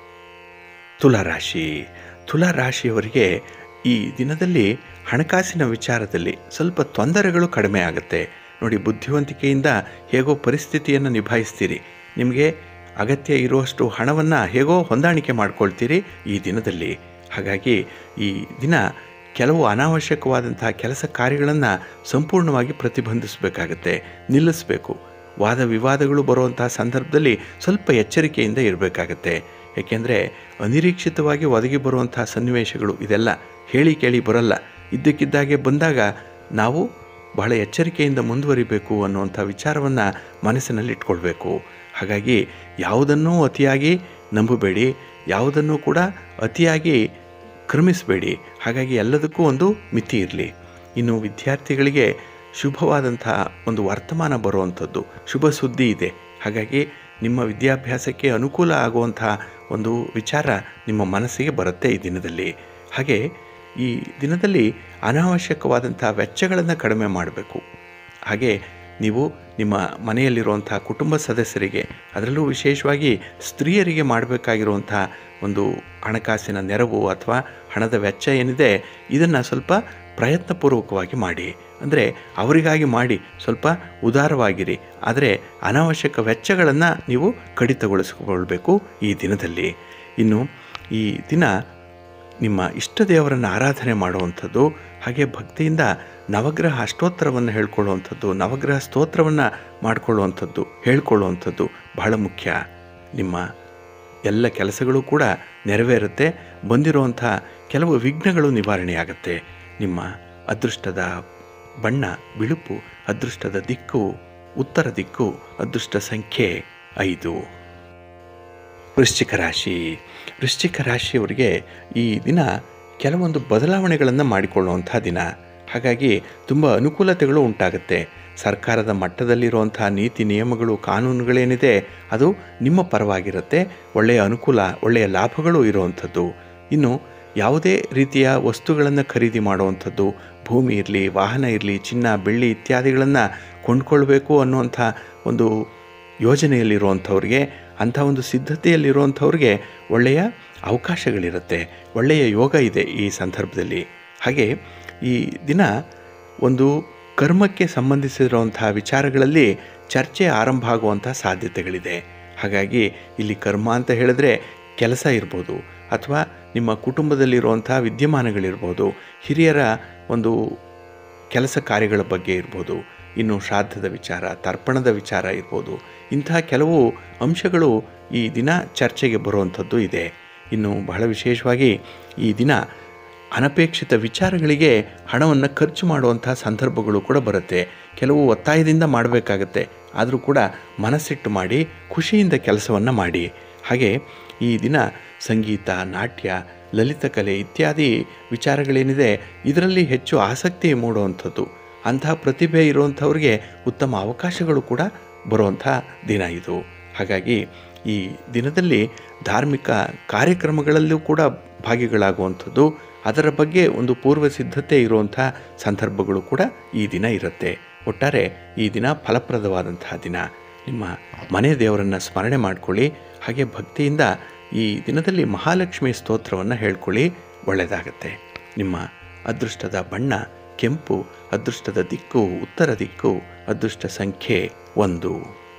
Speaker 1: ತುಲಾರಾಶಿ ತುಲಾರಾಶಿಯವರಿಗೆ ಈ ದಿನದಲ್ಲಿ ಹಣಕಾಸಿನ ವಿಚಾರದಲ್ಲಿ ಸ್ವಲ್ಪ ತೊಂದರೆಗಳು ಕಡಿಮೆ ಆಗುತ್ತೆ ನೋಡಿ ಬುದ್ಧಿವಂತಿಕೆಯಿಂದ ಹೇಗೋ ಪರಿಸ್ಥಿತಿಯನ್ನು ನಿಭಾಯಿಸ್ತೀರಿ ನಿಮಗೆ ಅಗತ್ಯ ಇರುವಷ್ಟು ಹಣವನ್ನು ಹೇಗೋ ಹೊಂದಾಣಿಕೆ ಮಾಡ್ಕೊಳ್ತೀರಿ ಈ ದಿನದಲ್ಲಿ ಹಾಗಾಗಿ ಈ ದಿನ ಕೆಲವು ಅನಾವಶ್ಯಕವಾದಂತಹ ಕೆಲಸ ಕಾರ್ಯಗಳನ್ನು ಸಂಪೂರ್ಣವಾಗಿ ಪ್ರತಿಬಂಧಿಸಬೇಕಾಗತ್ತೆ ನಿಲ್ಲಿಸಬೇಕು ವಾದ ವಿವಾದಗಳು ಬರುವಂತಹ ಸಂದರ್ಭದಲ್ಲಿ ಸ್ವಲ್ಪ ಎಚ್ಚರಿಕೆಯಿಂದ ಇರಬೇಕಾಗತ್ತೆ ಏಕೆಂದರೆ ಅನಿರೀಕ್ಷಿತವಾಗಿ ಒದಗಿ ಬರುವಂತಹ ಸನ್ನಿವೇಶಗಳು ಇದೆಲ್ಲ ಹೇಳಿ ಕೇಳಿ ಬರಲ್ಲ ಇದ್ದಕ್ಕಿದ್ದಾಗೆ ಬಂದಾಗ ನಾವು ಬಹಳ ಎಚ್ಚರಿಕೆಯಿಂದ ಮುಂದುವರಿಬೇಕು ಅನ್ನುವಂಥ ವಿಚಾರವನ್ನು ಮನಸ್ಸಿನಲ್ಲಿ ಇಟ್ಕೊಳ್ಬೇಕು ಹಾಗಾಗಿ ಯಾವುದನ್ನೂ ಅತಿಯಾಗಿ ನಂಬಬೇಡಿ ಯಾವುದನ್ನು ಕೂಡ ಅತಿಯಾಗಿ ಕ್ರಮಿಸಬೇಡಿ ಹಾಗಾಗಿ ಎಲ್ಲದಕ್ಕೂ ಒಂದು ಮಿತಿ ಇರಲಿ ಇನ್ನು ವಿದ್ಯಾರ್ಥಿಗಳಿಗೆ ಶುಭವಾದಂಥ ಒಂದು ವರ್ತಮಾನ ಬರುವಂಥದ್ದು ಶುಭ ಸುದ್ದಿ ಇದೆ ಹಾಗಾಗಿ ನಿಮ್ಮ ವಿದ್ಯಾಭ್ಯಾಸಕ್ಕೆ ಅನುಕೂಲ ಆಗುವಂಥ ಒಂದು ವಿಚಾರ ನಿಮ್ಮ ಮನಸ್ಸಿಗೆ ಬರುತ್ತೆ ಈ ದಿನದಲ್ಲಿ ಹಾಗೆ ಈ ದಿನದಲ್ಲಿ ಅನಾವಶ್ಯಕವಾದಂಥ ವೆಚ್ಚಗಳನ್ನು ಕಡಿಮೆ ಮಾಡಬೇಕು ಹಾಗೆ ನೀವು ನಿಮ್ಮ ಮನೆಯಲ್ಲಿರುವಂಥ ಕುಟುಂಬ ಸದಸ್ಯರಿಗೆ ಅದರಲ್ಲೂ ವಿಶೇಷವಾಗಿ ಸ್ತ್ರೀಯರಿಗೆ ಮಾಡಬೇಕಾಗಿರುವಂಥ ಒಂದು ಹಣಕಾಸಿನ ನೆರವು ಅಥವಾ ಹಣದ ವೆಚ್ಚ ಏನಿದೆ ಇದನ್ನು ಸ್ವಲ್ಪ ಪ್ರಯತ್ನಪೂರ್ವಕವಾಗಿ ಮಾಡಿ ಅಂದರೆ ಅವರಿಗಾಗಿ ಮಾಡಿ ಸ್ವಲ್ಪ ಉದಾರವಾಗಿರಿ ಆದರೆ ಅನಾವಶ್ಯಕ ವೆಚ್ಚಗಳನ್ನು ನೀವು ಕಡಿತಗೊಳಿಸಿಕೊಳ್ಬೇಕು ಈ ದಿನದಲ್ಲಿ ಇನ್ನು ಈ ದಿನ ನಿಮ್ಮ ಇಷ್ಟ ದೇವರನ್ನು ಆರಾಧನೆ ಮಾಡುವಂಥದ್ದು ಹಾಗೆ ಭಕ್ತಿಯಿಂದ ನವಗ್ರಹ ಅಷ್ಟೋತ್ತರವನ್ನು ಹೇಳ್ಕೊಳ್ಳುವಂಥದ್ದು ನವಗ್ರಹ ಸ್ತೋತ್ರವನ್ನು ಮಾಡಿಕೊಳ್ಳುವಂಥದ್ದು ಹೇಳ್ಕೊಳ್ಳುವಂಥದ್ದು ಬಹಳ ಮುಖ್ಯ ನಿಮ್ಮ ಎಲ್ಲ ಕೆಲಸಗಳು ಕೂಡ ನೆರವೇರುತ್ತೆ ಬಂದಿರುವಂಥ ಕೆಲವು ವಿಘ್ನಗಳು ನಿವಾರಣೆಯಾಗುತ್ತೆ ನಿಮ್ಮ ಅದೃಷ್ಟದ ಬಣ್ಣ ಬಿಳುಪು ಅದೃಷ್ಟದ ದಿಕ್ಕು ಉತ್ತರ ದಿಕ್ಕು ಅದೃಷ್ಟ ಸಂಖ್ಯೆ ಐದು ವೃಶ್ಚಿಕ ರಾಶಿ ವೃಶ್ಚಿಕ ರಾಶಿಯವರಿಗೆ ಈ ದಿನ ಕೆಲವೊಂದು ಬದಲಾವಣೆಗಳನ್ನು ಮಾಡಿಕೊಳ್ಳುವಂಥ ದಿನ ಹಾಗಾಗಿ ತುಂಬ ಅನುಕೂಲತೆಗಳು ಉಂಟಾಗುತ್ತೆ ಸರ್ಕಾರದ ಮಟ್ಟದಲ್ಲಿರುವಂಥ ನೀತಿ ನಿಯಮಗಳು ಕಾನೂನುಗಳೇನಿದೆ ಅದು ನಿಮ್ಮ ಪರವಾಗಿರುತ್ತೆ ಒಳ್ಳೆಯ ಅನುಕೂಲ ಒಳ್ಳೆಯ ಲಾಭಗಳು ಇರುವಂಥದ್ದು ಇನ್ನು ಯಾವುದೇ ರೀತಿಯ ವಸ್ತುಗಳನ್ನು ಖರೀದಿ ಮಾಡುವಂಥದ್ದು ಭೂಮಿ ಇರಲಿ ವಾಹನ ಇರಲಿ ಚಿನ್ನ ಬೆಳ್ಳಿ ಇತ್ಯಾದಿಗಳನ್ನು ಕೊಂಡ್ಕೊಳ್ಬೇಕು ಅನ್ನುವಂಥ ಒಂದು ಯೋಜನೆಯಲ್ಲಿರುವಂಥವ್ರಿಗೆ ಅಂಥ ಒಂದು ಸಿದ್ಧತೆಯಲ್ಲಿರುವಂಥವ್ರಿಗೆ ಒಳ್ಳೆಯ ಅವಕಾಶಗಳಿರುತ್ತೆ ಒಳ್ಳೆಯ ಯೋಗ ಇದೆ ಈ ಸಂದರ್ಭದಲ್ಲಿ ಹಾಗೆ ಈ ದಿನ ಒಂದು ಕರ್ಮಕ್ಕೆ ಸಂಬಂಧಿಸಿರುವಂಥ ವಿಚಾರಗಳಲ್ಲಿ ಚರ್ಚೆ ಆರಂಭ ಆಗುವಂಥ ಸಾಧ್ಯತೆಗಳಿದೆ ಹಾಗಾಗಿ ಇಲ್ಲಿ ಕರ್ಮ ಅಂತ ಹೇಳಿದ್ರೆ ಕೆಲಸ ಇರ್ಬೋದು ಅಥವಾ ನಿಮ್ಮ ಕುಟುಂಬದಲ್ಲಿರುವಂಥ ವಿದ್ಯಮಾನಗಳಿರ್ಬೋದು ಹಿರಿಯರ ಒಂದು ಕೆಲಸ ಕಾರ್ಯಗಳ ಬಗ್ಗೆ ಇರ್ಬೋದು ಇನ್ನು ಶ್ರಾದ್ದದ ವಿಚಾರ ತರ್ಪಣದ ವಿಚಾರ ಇರ್ಬೋದು ಇಂಥ ಕೆಲವು ಅಂಶಗಳು ಈ ದಿನ ಚರ್ಚೆಗೆ ಬರುವಂಥದ್ದು ಇದೆ ಇನ್ನು ಬಹಳ ವಿಶೇಷವಾಗಿ ಈ ದಿನ ಅನಪೇಕ್ಷಿತ ವಿಚಾರಗಳಿಗೆ ಹಣವನ್ನು ಖರ್ಚು ಮಾಡುವಂಥ ಸಂದರ್ಭಗಳು ಕೂಡ ಬರುತ್ತೆ ಕೆಲವು ಒತ್ತಾಯದಿಂದ ಮಾಡಬೇಕಾಗತ್ತೆ ಆದರೂ ಕೂಡ ಮನಸ್ಸಿಟ್ಟು ಮಾಡಿ ಖುಷಿಯಿಂದ ಕೆಲಸವನ್ನು ಮಾಡಿ ಹಾಗೆ ಈ ದಿನ ಸಂಗೀತ ನಾಟ್ಯ ಲಲಿತಕಲೆ ಇತ್ಯಾದಿ ವಿಚಾರಗಳೇನಿದೆ ಇದರಲ್ಲಿ ಹೆಚ್ಚು ಆಸಕ್ತಿ ಮೂಡುವಂಥದ್ದು ಅಂತಹ ಪ್ರತಿಭೆ ಇರುವಂಥವ್ರಿಗೆ ಉತ್ತಮ ಅವಕಾಶಗಳು ಕೂಡ ಬರುವಂಥ ದಿನ ಇದು ಹಾಗಾಗಿ ಈ ದಿನದಲ್ಲಿ ಧಾರ್ಮಿಕ ಕಾರ್ಯಕ್ರಮಗಳಲ್ಲೂ ಕೂಡ ಭಾಗಿಗಳಾಗುವಂಥದ್ದು ಅದರ ಬಗ್ಗೆ ಒಂದು ಪೂರ್ವ ಸಿದ್ಧತೆ ಇರುವಂಥ ಸಂದರ್ಭಗಳು ಕೂಡ ಈ ದಿನ ಇರುತ್ತೆ ಒಟ್ಟಾರೆ ಈ ದಿನ ಫಲಪ್ರದವಾದಂತಹ ದಿನ ನಿಮ್ಮ ಮನೆ ದೇವರನ್ನು ಸ್ಮರಣೆ ಮಾಡಿಕೊಳ್ಳಿ ಹಾಗೆ ಭಕ್ತಿಯಿಂದ ಈ ದಿನದಲ್ಲಿ ಮಹಾಲಕ್ಷ್ಮಿ ಸ್ತೋತ್ರವನ್ನು ಹೇಳ್ಕೊಳ್ಳಿ ಒಳ್ಳೆಯದಾಗತ್ತೆ ನಿಮ್ಮ ಅದೃಷ್ಟದ ಬಣ್ಣ ಕೆಂಪು ಅದೃಷ್ಟದ ದಿಕ್ಕು ಉತ್ತರ ದಿಕ್ಕು ಅದೃಷ್ಟ ಸಂಖ್ಯೆ ಒಂದು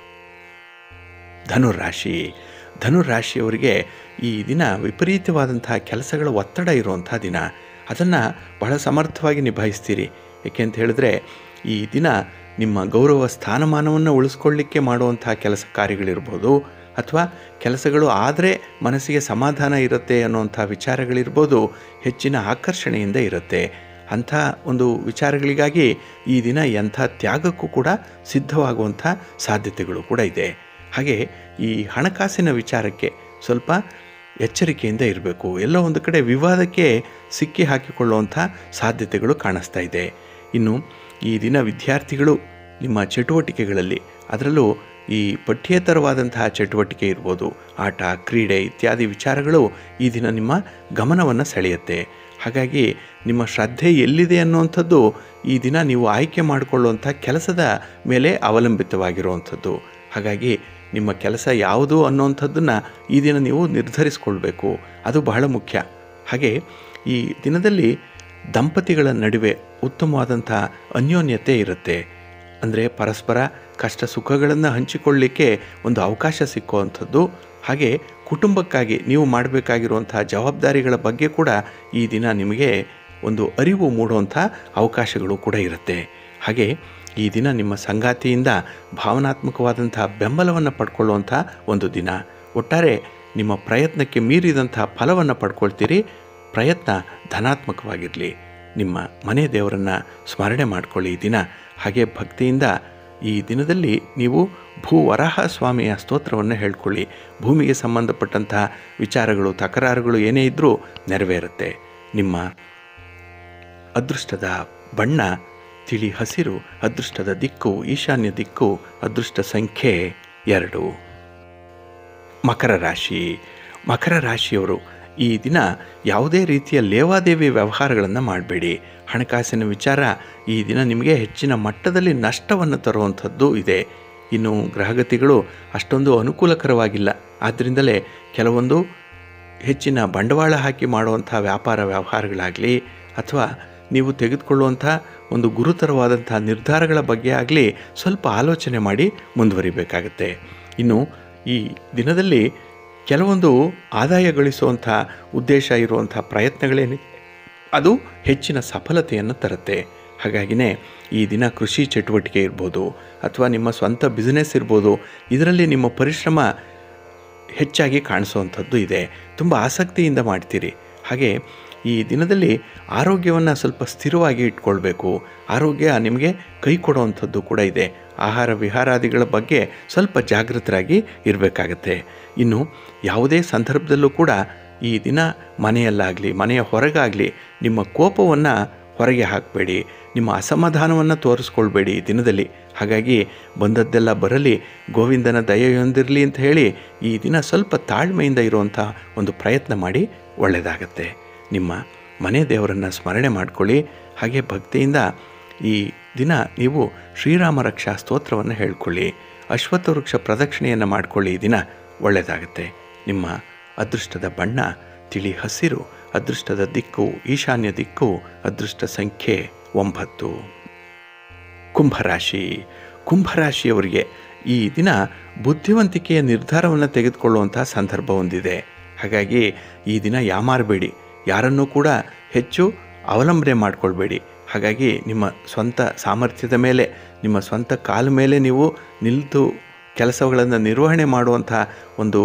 Speaker 1: ಧನುರಾಶಿ ಧನುರಾಶಿಯವರಿಗೆ ಈ ದಿನ ವಿಪರೀತವಾದಂತಹ ಕೆಲಸಗಳ ಒತ್ತಡ ಇರುವಂಥ ದಿನ ಅದನ್ನು ಬಹಳ ಸಮರ್ಥವಾಗಿ ನಿಭಾಯಿಸ್ತೀರಿ ಏಕೆ ಅಂತ ಹೇಳಿದ್ರೆ ಈ ದಿನ ನಿಮ್ಮ ಗೌರವ ಸ್ಥಾನಮಾನವನ್ನು ಉಳಿಸ್ಕೊಳ್ಳಿಕ್ಕೆ ಮಾಡುವಂಥ ಕೆಲಸ ಕಾರ್ಯಗಳಿರ್ಬೋದು ಅಥವಾ ಕೆಲಸಗಳು ಆದರೆ ಮನಸ್ಸಿಗೆ ಸಮಾಧಾನ ಇರುತ್ತೆ ಅನ್ನುವಂಥ ವಿಚಾರಗಳಿರ್ಬೋದು ಹೆಚ್ಚಿನ ಆಕರ್ಷಣೆಯಿಂದ ಇರುತ್ತೆ ಅಂಥ ಒಂದು ವಿಚಾರಗಳಿಗಾಗಿ ಈ ದಿನ ಎಂಥ ತ್ಯಾಗಕ್ಕೂ ಕೂಡ ಸಿದ್ಧವಾಗುವಂಥ ಸಾಧ್ಯತೆಗಳು ಕೂಡ ಇದೆ ಹಾಗೆ ಈ ಹಣಕಾಸಿನ ವಿಚಾರಕ್ಕೆ ಸ್ವಲ್ಪ ಎಚ್ಚರಿಕೆಯಿಂದ ಇರಬೇಕು ಎಲ್ಲೋ ಒಂದು ಕಡೆ ವಿವಾದಕ್ಕೆ ಸಿಕ್ಕಿ ಹಾಕಿಕೊಳ್ಳುವಂಥ ಸಾಧ್ಯತೆಗಳು ಕಾಣಿಸ್ತಾ ಇದೆ ಇನ್ನು ಈ ದಿನ ವಿದ್ಯಾರ್ಥಿಗಳು ನಿಮ್ಮ ಚಟುವಟಿಕೆಗಳಲ್ಲಿ ಅದರಲ್ಲೂ ಈ ಪಠ್ಯೇತರವಾದಂತಹ ಚಟುವಟಿಕೆ ಇರ್ಬೋದು ಆಟ ಕ್ರೀಡೆ ಇತ್ಯಾದಿ ವಿಚಾರಗಳು ಈ ದಿನ ನಿಮ್ಮ ಗಮನವನ್ನು ಸೆಳೆಯುತ್ತೆ ಹಾಗಾಗಿ ನಿಮ್ಮ ಶ್ರದ್ಧೆ ಎಲ್ಲಿದೆ ಅನ್ನುವಂಥದ್ದು ಈ ದಿನ ನೀವು ಆಯ್ಕೆ ಮಾಡಿಕೊಳ್ಳುವಂಥ ಕೆಲಸದ ಮೇಲೆ ಅವಲಂಬಿತವಾಗಿರುವಂಥದ್ದು ಹಾಗಾಗಿ ನಿಮ್ಮ ಕೆಲಸ ಯಾವುದು ಅನ್ನುವಂಥದ್ದನ್ನು ಈ ದಿನ ನೀವು ನಿರ್ಧರಿಸ್ಕೊಳ್ಬೇಕು ಅದು ಬಹಳ ಮುಖ್ಯ ಹಾಗೆ ಈ ದಿನದಲ್ಲಿ ದಂಪತಿಗಳ ನಡುವೆ ಉತ್ತಮವಾದಂಥ ಅನ್ಯೋನ್ಯತೆ ಇರುತ್ತೆ ಅಂದರೆ ಪರಸ್ಪರ ಕಷ್ಟ ಸುಖಗಳನ್ನು ಹಂಚಿಕೊಳ್ಳಲಿಕ್ಕೆ ಒಂದು ಅವಕಾಶ ಸಿಕ್ಕುವಂಥದ್ದು ಹಾಗೆ ಕುಟುಂಬಕ್ಕಾಗಿ ನೀವು ಮಾಡಬೇಕಾಗಿರುವಂಥ ಜವಾಬ್ದಾರಿಗಳ ಬಗ್ಗೆ ಕೂಡ ಈ ದಿನ ನಿಮಗೆ ಒಂದು ಅರಿವು ಮೂಡುವಂಥ ಅವಕಾಶಗಳು ಕೂಡ ಇರುತ್ತೆ ಹಾಗೆ ಈ ದಿನ ನಿಮ್ಮ ಸಂಗಾತಿಯಿಂದ ಭಾವನಾತ್ಮಕವಾದಂಥ ಬೆಂಬಲವನ್ನು ಪಡ್ಕೊಳ್ಳುವಂಥ ಒಂದು ದಿನ ಒಟ್ಟಾರೆ ನಿಮ್ಮ ಪ್ರಯತ್ನಕ್ಕೆ ಮೀರಿದಂಥ ಫಲವನ್ನು ಪಡ್ಕೊಳ್ತೀರಿ ಪ್ರಯತ್ನ ಧನಾತ್ಮಕವಾಗಿರಲಿ ನಿಮ್ಮ ಮನೆ ದೇವರನ್ನು ಸ್ಮರಣೆ ಮಾಡ್ಕೊಳ್ಳಿ ಈ ದಿನ ಹಾಗೆ ಭಕ್ತಿಯಿಂದ ಈ ದಿನದಲ್ಲಿ ನೀವು ಭೂವರಾಹ ಸ್ವಾಮಿಯ ಸ್ತೋತ್ರವನ್ನು ಹೇಳ್ಕೊಳ್ಳಿ ಭೂಮಿಗೆ ಸಂಬಂಧಪಟ್ಟಂತಹ ವಿಚಾರಗಳು ತಕರಾರುಗಳು ಏನೇ ಇದ್ದರೂ ನೆರವೇರುತ್ತೆ ನಿಮ್ಮ ಅದೃಷ್ಟದ ಬಣ್ಣ ತಿಳಿ ಹಸಿರು ಅದೃಷ್ಟದ ದಿಕ್ಕು ಈಶಾನ್ಯ ದಿಕ್ಕು ಅದೃಷ್ಟ ಸಂಖ್ಯೆ ಎರಡು ಮಕರ ರಾಶಿ ಮಕರ ರಾಶಿಯವರು ಈ ದಿನ ಯಾವುದೇ ರೀತಿಯ ಲೇವಾದೇವಿ ವ್ಯವಹಾರಗಳನ್ನು ಮಾಡಬೇಡಿ ಹಣಕಾಸಿನ ವಿಚಾರ ಈ ದಿನ ನಿಮಗೆ ಹೆಚ್ಚಿನ ಮಟ್ಟದಲ್ಲಿ ನಷ್ಟವನ್ನು ತರುವಂಥದ್ದು ಇದೆ ಇನ್ನು ಗ್ರಹಗತಿಗಳು ಅಷ್ಟೊಂದು ಅನುಕೂಲಕರವಾಗಿಲ್ಲ ಆದ್ದರಿಂದಲೇ ಕೆಲವೊಂದು ಹೆಚ್ಚಿನ ಬಂಡವಾಳ ಹಾಕಿ ಮಾಡುವಂಥ ವ್ಯಾಪಾರ ವ್ಯವಹಾರಗಳಾಗಲಿ ಅಥವಾ ನೀವು ತೆಗೆದುಕೊಳ್ಳುವಂಥ ಒಂದು ಗುರುತರವಾದಂಥ ನಿರ್ಧಾರಗಳ ಬಗ್ಗೆ ಆಗಲಿ ಸ್ವಲ್ಪ ಆಲೋಚನೆ ಮಾಡಿ ಮುಂದುವರಿಬೇಕಾಗತ್ತೆ ಇನ್ನು ಈ ದಿನದಲ್ಲಿ ಕೆಲವೊಂದು ಆದಾಯ ಗಳಿಸುವಂಥ ಉದ್ದೇಶ ಇರುವಂಥ ಪ್ರಯತ್ನಗಳೇನಿ ಅದು ಹೆಚ್ಚಿನ ಸಫಲತೆಯನ್ನು ತರುತ್ತೆ ಹಾಗಾಗಿನೇ ಈ ದಿನ ಕೃಷಿ ಚಟುವಟಿಕೆ ಇರ್ಬೋದು ಅಥವಾ ನಿಮ್ಮ ಸ್ವಂತ ಬಿಸ್ನೆಸ್ ಇರ್ಬೋದು ಇದರಲ್ಲಿ ನಿಮ್ಮ ಪರಿಶ್ರಮ ಹೆಚ್ಚಾಗಿ ಕಾಣಿಸುವಂಥದ್ದು ಇದೆ ತುಂಬ ಆಸಕ್ತಿಯಿಂದ ಮಾಡ್ತೀರಿ ಹಾಗೆ ಈ ದಿನದಲ್ಲಿ ಆರೋಗ್ಯವನ್ನು ಸ್ವಲ್ಪ ಸ್ಥಿರವಾಗಿ ಇಟ್ಕೊಳ್ಬೇಕು ಆರೋಗ್ಯ ನಿಮಗೆ ಕೈ ಕೊಡುವಂಥದ್ದು ಕೂಡ ಇದೆ ಆಹಾರ ವಿಹಾರಾದಿಗಳ ಬಗ್ಗೆ ಸ್ವಲ್ಪ ಜಾಗೃತರಾಗಿ ಇರಬೇಕಾಗತ್ತೆ ಇನ್ನು ಯಾವುದೇ ಸಂದರ್ಭದಲ್ಲೂ ಕೂಡ ಈ ದಿನ ಮನೆಯಲ್ಲಾಗಲಿ ಮನೆಯ ಹೊರಗಾಗಲಿ ನಿಮ್ಮ ಕೋಪವನ್ನು ಹೊರಗೆ ಹಾಕಬೇಡಿ ನಿಮ್ಮ ಅಸಮಾಧಾನವನ್ನು ತೋರಿಸ್ಕೊಳ್ಬೇಡಿ ಈ ದಿನದಲ್ಲಿ ಹಾಗಾಗಿ ಬಂದದ್ದೆಲ್ಲ ಬರಲಿ ಗೋವಿಂದನ ದಯೆಯೊಂದಿರಲಿ ಅಂತ ಹೇಳಿ ಈ ದಿನ ಸ್ವಲ್ಪ ತಾಳ್ಮೆಯಿಂದ ಇರುವಂಥ ಒಂದು ಪ್ರಯತ್ನ ಮಾಡಿ ಒಳ್ಳೆಯದಾಗತ್ತೆ ನಿಮ್ಮ ಮನೆ ದೇವರನ್ನು ಸ್ಮರಣೆ ಮಾಡ್ಕೊಳ್ಳಿ ಹಾಗೆ ಭಕ್ತಿಯಿಂದ ಈ ದಿನ ನೀವು ಶ್ರೀರಾಮ ರಕ್ಷಾ ಸ್ತೋತ್ರವನ್ನು ಹೇಳ್ಕೊಳ್ಳಿ ಅಶ್ವತ್ಥ ವೃಕ್ಷ ಪ್ರದಕ್ಷಿಣೆಯನ್ನು ಮಾಡ್ಕೊಳ್ಳಿ ಈ ದಿನ ಒಳ್ಳೆಯದಾಗತ್ತೆ ನಿಮ್ಮ ಅದೃಷ್ಟದ ಬಣ್ಣ ತಿಳಿ ಹಸಿರು ಅದೃಷ್ಟದ ದಿಕ್ಕು ಈಶಾನ್ಯ ದಿಕ್ಕು ಅದೃಷ್ಟ ಸಂಖ್ಯೆ ಒಂಬತ್ತು ಕುಂಭರಾಶಿ ಕುಂಭರಾಶಿಯವರಿಗೆ ಈ ದಿನ ಬುದ್ಧಿವಂತಿಕೆಯ ನಿರ್ಧಾರವನ್ನು ತೆಗೆದುಕೊಳ್ಳುವಂಥ ಸಂದರ್ಭ ಹೊಂದಿದೆ ಹಾಗಾಗಿ ಈ ದಿನ ಯಾಮಾರಬೇಡಿ ಯಾರನ್ನೂ ಕೂಡ ಹೆಚ್ಚು ಅವಲಂಬನೆ ಮಾಡಿಕೊಳ್ಬೇಡಿ ಹಾಗಾಗಿ ನಿಮ್ಮ ಸ್ವಂತ ಸಾಮರ್ಥ್ಯದ ಮೇಲೆ ನಿಮ್ಮ ಸ್ವಂತ ಕಾಲ ಮೇಲೆ ನೀವು ನಿಂತು ಕೆಲಸಗಳನ್ನು ನಿರ್ವಹಣೆ ಮಾಡುವಂಥ ಒಂದು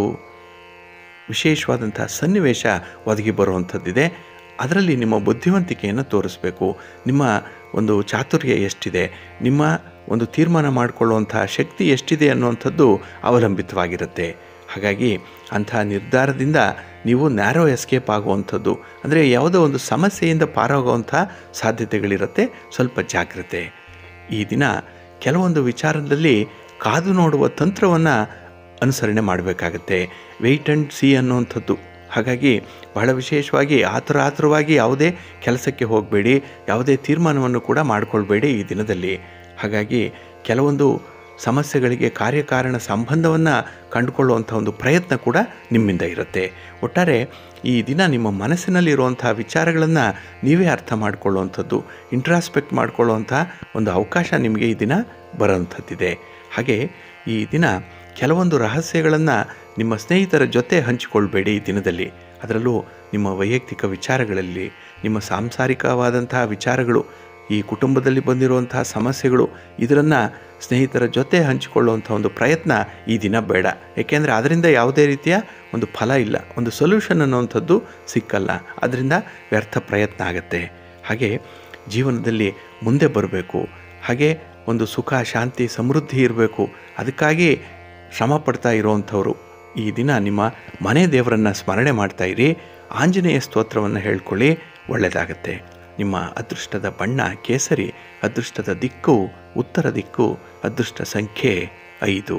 Speaker 1: ವಿಶೇಷವಾದಂಥ ಸನ್ನಿವೇಶ ಒದಗಿ ಬರುವಂಥದ್ದಿದೆ ಅದರಲ್ಲಿ ನಿಮ್ಮ ಬುದ್ಧಿವಂತಿಕೆಯನ್ನು ತೋರಿಸ್ಬೇಕು ನಿಮ್ಮ ಒಂದು ಚಾತುರ್ಯ ಎಷ್ಟಿದೆ ನಿಮ್ಮ ಒಂದು ತೀರ್ಮಾನ ಮಾಡಿಕೊಳ್ಳುವಂಥ ಶಕ್ತಿ ಎಷ್ಟಿದೆ ಅನ್ನುವಂಥದ್ದು ಅವಲಂಬಿತವಾಗಿರುತ್ತೆ ಹಾಗಾಗಿ ಅಂಥ ನಿರ್ಧಾರದಿಂದ ನೀವು ನ್ಯಾರೋ ಎಸ್ಕೇಪ್ ಆಗುವಂಥದ್ದು ಅಂದರೆ ಯಾವುದೋ ಒಂದು ಸಮಸ್ಯೆಯಿಂದ ಪಾರಾಗುವಂಥ ಸಾಧ್ಯತೆಗಳಿರುತ್ತೆ ಸ್ವಲ್ಪ ಜಾಗ್ರತೆ ಈ ದಿನ ಕೆಲವೊಂದು ವಿಚಾರದಲ್ಲಿ ಕಾದು ನೋಡುವ ತಂತ್ರವನ್ನು ಅನುಸರಣೆ ಮಾಡಬೇಕಾಗತ್ತೆ ವೆಯ್ಟ್ ಆ್ಯಂಡ್ ಸಿ ಅನ್ನುವಂಥದ್ದು ಹಾಗಾಗಿ ಬಹಳ ವಿಶೇಷವಾಗಿ ಆತುರ ಆತುರವಾಗಿ ಯಾವುದೇ ಕೆಲಸಕ್ಕೆ ಹೋಗಬೇಡಿ ಯಾವುದೇ ತೀರ್ಮಾನವನ್ನು ಕೂಡ ಮಾಡಿಕೊಳ್ಬೇಡಿ ಈ ದಿನದಲ್ಲಿ ಹಾಗಾಗಿ ಕೆಲವೊಂದು ಸಮಸ್ಯೆಗಳಿಗೆ ಕಾರ್ಯಕಾರಣ ಸಂಬಂಧವನ್ನು ಕಂಡುಕೊಳ್ಳುವಂಥ ಒಂದು ಪ್ರಯತ್ನ ಕೂಡ ನಿಮ್ಮಿಂದ ಇರುತ್ತೆ ಒಟ್ಟಾರೆ ಈ ದಿನ ನಿಮ್ಮ ಮನಸ್ಸಿನಲ್ಲಿರುವಂಥ ವಿಚಾರಗಳನ್ನು ನೀವೇ ಅರ್ಥ ಮಾಡಿಕೊಳ್ಳುವಂಥದ್ದು ಇಂಟ್ರಾಸ್ಪೆಕ್ಟ್ ಮಾಡಿಕೊಳ್ಳುವಂಥ ಒಂದು ಅವಕಾಶ ನಿಮಗೆ ಈ ದಿನ ಬರೋವಂಥದ್ದಿದೆ ಹಾಗೆ ಈ ದಿನ ಕೆಲವೊಂದು ರಹಸ್ಯಗಳನ್ನು ನಿಮ್ಮ ಸ್ನೇಹಿತರ ಜೊತೆ ಹಂಚಿಕೊಳ್ಬೇಡಿ ಈ ದಿನದಲ್ಲಿ ಅದರಲ್ಲೂ ನಿಮ್ಮ ವೈಯಕ್ತಿಕ ವಿಚಾರಗಳಲ್ಲಿ ನಿಮ್ಮ ಸಾಂಸಾರಿಕವಾದಂತಹ ವಿಚಾರಗಳು ಈ ಕುಟುಂಬದಲ್ಲಿ ಬಂದಿರುವಂತಹ ಸಮಸ್ಯೆಗಳು ಇದನ್ನು ಸ್ನೇಹಿತರ ಜೊತೆ ಹಂಚಿಕೊಳ್ಳುವಂಥ ಒಂದು ಪ್ರಯತ್ನ ಈ ದಿನ ಬೇಡ ಏಕೆಂದರೆ ಅದರಿಂದ ಯಾವುದೇ ರೀತಿಯ ಒಂದು ಫಲ ಇಲ್ಲ ಒಂದು ಸೊಲ್ಯೂಷನ್ ಅನ್ನುವಂಥದ್ದು ಸಿಕ್ಕಲ್ಲ ಅದರಿಂದ ವ್ಯರ್ಥ ಪ್ರಯತ್ನ ಆಗುತ್ತೆ ಹಾಗೆ ಜೀವನದಲ್ಲಿ ಮುಂದೆ ಬರಬೇಕು ಹಾಗೆ ಒಂದು ಸುಖ ಶಾಂತಿ ಸಮೃದ್ಧಿ ಇರಬೇಕು ಅದಕ್ಕಾಗಿ ಶ್ರಮ ಪಡ್ತಾ ಇರುವಂಥವ್ರು ಈ ದಿನ ನಿಮ್ಮ ಮನೆ ದೇವರನ್ನು ಸ್ಮರಣೆ ಮಾಡ್ತಾ ಇರಿ ಆಂಜನೇಯ ಸ್ತೋತ್ರವನ್ನು ಹೇಳ್ಕೊಳ್ಳಿ ಒಳ್ಳೆಯದಾಗತ್ತೆ ನಿಮ್ಮ ಅದೃಷ್ಟದ ಬಣ್ಣ ಕೇಸರಿ ಅದೃಷ್ಟದ ದಿಕ್ಕು ಉತ್ತರ ದಿಕ್ಕು ಅದೃಷ್ಟ ಸಂಖ್ಯೆ ಐದು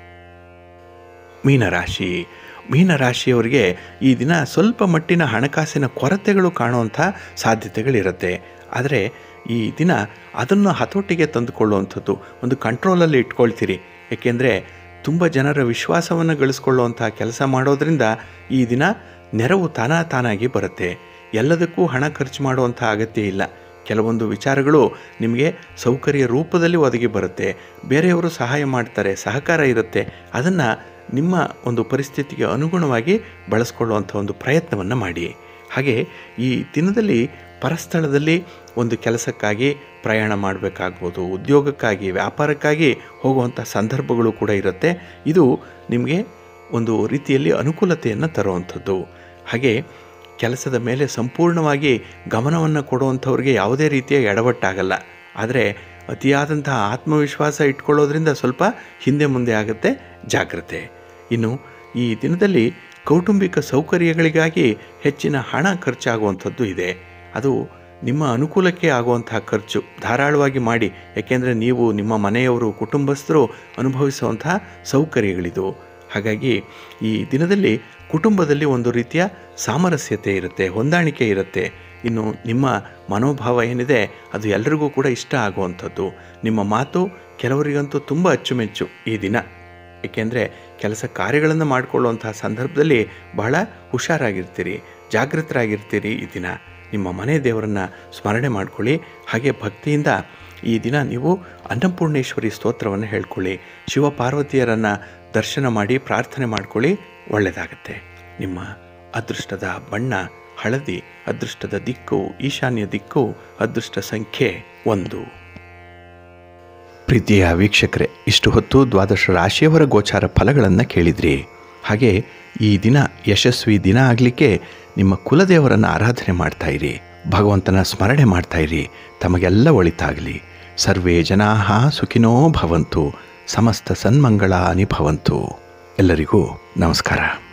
Speaker 1: ಮೀನರಾಶಿ ಮೀನರಾಶಿಯವರಿಗೆ ಈ ದಿನ ಸ್ವಲ್ಪ ಮಟ್ಟಿನ ಹಣಕಾಸಿನ ಕೊರತೆಗಳು ಕಾಣುವಂಥ ಸಾಧ್ಯತೆಗಳಿರುತ್ತೆ ಆದರೆ ಈ ದಿನ ಅದನ್ನು ಹತೋಟಿಗೆ ತಂದುಕೊಳ್ಳುವಂಥದ್ದು ಒಂದು ಕಂಟ್ರೋಲಲ್ಲಿ ಇಟ್ಕೊಳ್ತೀರಿ ಏಕೆಂದರೆ ತುಂಬ ಜನರ ವಿಶ್ವಾಸವನ್ನು ಗಳಿಸ್ಕೊಳ್ಳುವಂಥ ಕೆಲಸ ಮಾಡೋದರಿಂದ ಈ ದಿನ ನೆರವು ತಾನ ತಾನಾಗಿ ಬರುತ್ತೆ ಎಲ್ಲದಕ್ಕೂ ಹಣ ಖರ್ಚು ಮಾಡುವಂಥ ಅಗತ್ಯ ಇಲ್ಲ ಕೆಲವೊಂದು ವಿಚಾರಗಳು ನಿಮಗೆ ಸೌಕರ್ಯ ರೂಪದಲ್ಲಿ ಒದಗಿ ಬರುತ್ತೆ ಬೇರೆಯವರು ಸಹಾಯ ಮಾಡ್ತಾರೆ ಸಹಕಾರ ಇರುತ್ತೆ ಅದನ್ನು ನಿಮ್ಮ ಒಂದು ಪರಿಸ್ಥಿತಿಗೆ ಅನುಗುಣವಾಗಿ ಬಳಸ್ಕೊಳ್ಳುವಂಥ ಒಂದು ಪ್ರಯತ್ನವನ್ನು ಮಾಡಿ ಹಾಗೆ ಈ ದಿನದಲ್ಲಿ ಪರಸ್ಥಳದಲ್ಲಿ ಒಂದು ಕೆಲಸಕ್ಕಾಗಿ ಪ್ರಯಾಣ ಮಾಡಬೇಕಾಗ್ಬೋದು ಉದ್ಯೋಗಕ್ಕಾಗಿ ವ್ಯಾಪಾರಕ್ಕಾಗಿ ಹೋಗುವಂಥ ಸಂದರ್ಭಗಳು ಕೂಡ ಇರುತ್ತೆ ಇದು ನಿಮಗೆ ಒಂದು ರೀತಿಯಲ್ಲಿ ಅನುಕೂಲತೆಯನ್ನು ತರುವಂಥದ್ದು ಹಾಗೆ ಕೆಲಸದ ಮೇಲೆ ಸಂಪೂರ್ಣವಾಗಿ ಗಮನವನ್ನು ಕೊಡುವಂಥವ್ರಿಗೆ ಯಾವುದೇ ರೀತಿಯ ಎಡವಟ್ಟಾಗಲ್ಲ ಆದರೆ ಅತಿಯಾದಂತಹ ಆತ್ಮವಿಶ್ವಾಸ ಇಟ್ಕೊಳ್ಳೋದ್ರಿಂದ ಸ್ವಲ್ಪ ಹಿಂದೆ ಮುಂದೆ ಆಗುತ್ತೆ ಜಾಗ್ರತೆ ಇನ್ನು ಈ ದಿನದಲ್ಲಿ ಕೌಟುಂಬಿಕ ಸೌಕರ್ಯಗಳಿಗಾಗಿ ಹೆಚ್ಚಿನ ಹಣ ಖರ್ಚಾಗುವಂಥದ್ದು ಇದೆ ಅದು ನಿಮ್ಮ ಅನುಕೂಲಕ್ಕೆ ಆಗುವಂತಹ ಖರ್ಚು ಧಾರಾಳವಾಗಿ ಮಾಡಿ ಯಾಕೆಂದರೆ ನೀವು ನಿಮ್ಮ ಮನೆಯವರು ಕುಟುಂಬಸ್ಥರು ಅನುಭವಿಸುವಂತಹ ಸೌಕರ್ಯಗಳಿದು ಹಾಗಾಗಿ ಈ ದಿನದಲ್ಲಿ ಕುಟುಂಬದಲ್ಲಿ ಒಂದು ರೀತಿಯ ಸಾಮರಸ್ಯತೆ ಇರುತ್ತೆ ಹೊಂದಾಣಿಕೆ ಇರುತ್ತೆ ಇನ್ನು ನಿಮ್ಮ ಮನೋಭಾವ ಏನಿದೆ ಅದು ಎಲ್ಲರಿಗೂ ಕೂಡ ಇಷ್ಟ ಆಗುವಂಥದ್ದು ನಿಮ್ಮ ಮಾತು ಕೆಲವರಿಗಂತೂ ತುಂಬ ಅಚ್ಚುಮೆಚ್ಚು ಈ ದಿನ ಏಕೆಂದರೆ ಕೆಲಸ ಕಾರ್ಯಗಳನ್ನು ಮಾಡಿಕೊಳ್ಳುವಂತಹ ಸಂದರ್ಭದಲ್ಲಿ ಬಹಳ ಹುಷಾರಾಗಿರ್ತೀರಿ ಜಾಗೃತರಾಗಿರ್ತೀರಿ ಈ ದಿನ ನಿಮ್ಮ ಮನೆ ದೇವರನ್ನು ಸ್ಮರಣೆ ಮಾಡ್ಕೊಳ್ಳಿ ಹಾಗೆ ಭಕ್ತಿಯಿಂದ ಈ ದಿನ ನೀವು ಅನ್ನಪೂರ್ಣೇಶ್ವರಿ ಸ್ತೋತ್ರವನ್ನು ಹೇಳ್ಕೊಳ್ಳಿ ಶಿವಪಾರ್ವತಿಯರನ್ನು ದರ್ಶನ ಮಾಡಿ ಪ್ರಾರ್ಥನೆ ಮಾಡ್ಕೊಳ್ಳಿ ಒಳ್ಳೆಯದಾಗತ್ತೆ ನಿಮ್ಮ ಅದೃಷ್ಟದ ಬಣ್ಣ ಹಳದಿ ಅದೃಷ್ಟದ ದಿಕ್ಕು ಈಶಾನ್ಯ ದಿಕ್ಕು ಅದೃಷ್ಟ ಸಂಖ್ಯೆ ಒಂದು ಪ್ರೀತಿಯ ವೀಕ್ಷಕರೇ ಇಷ್ಟು ಹೊತ್ತು ದ್ವಾದಶ ರಾಶಿಯವರ ಗೋಚಾರ ಫಲಗಳನ್ನು ಕೇಳಿದ್ರಿ ಹಾಗೆ ಈ ದಿನ ಯಶಸ್ವಿ ದಿನ ಆಗಲಿಕ್ಕೆ ನಿಮ್ಮ ಕುಲದೇವರನ್ನು ಆರಾಧನೆ ಮಾಡ್ತಾ ಇರಿ ಭಗವಂತನ ಸ್ಮರಣೆ ಮಾಡ್ತಾ ಇರಿ ತಮಗೆಲ್ಲ ಒಳಿತಾಗಲಿ ಸರ್ವೇ ಜನಾ ಸುಖಿನೋ ಭವಂತು ಸಮಸ್ತ ಸನ್ಮಂಗಳಾನಿ ಭವಂತು ಎಲ್ಲರಿಗೂ ನಮಸ್ಕಾರ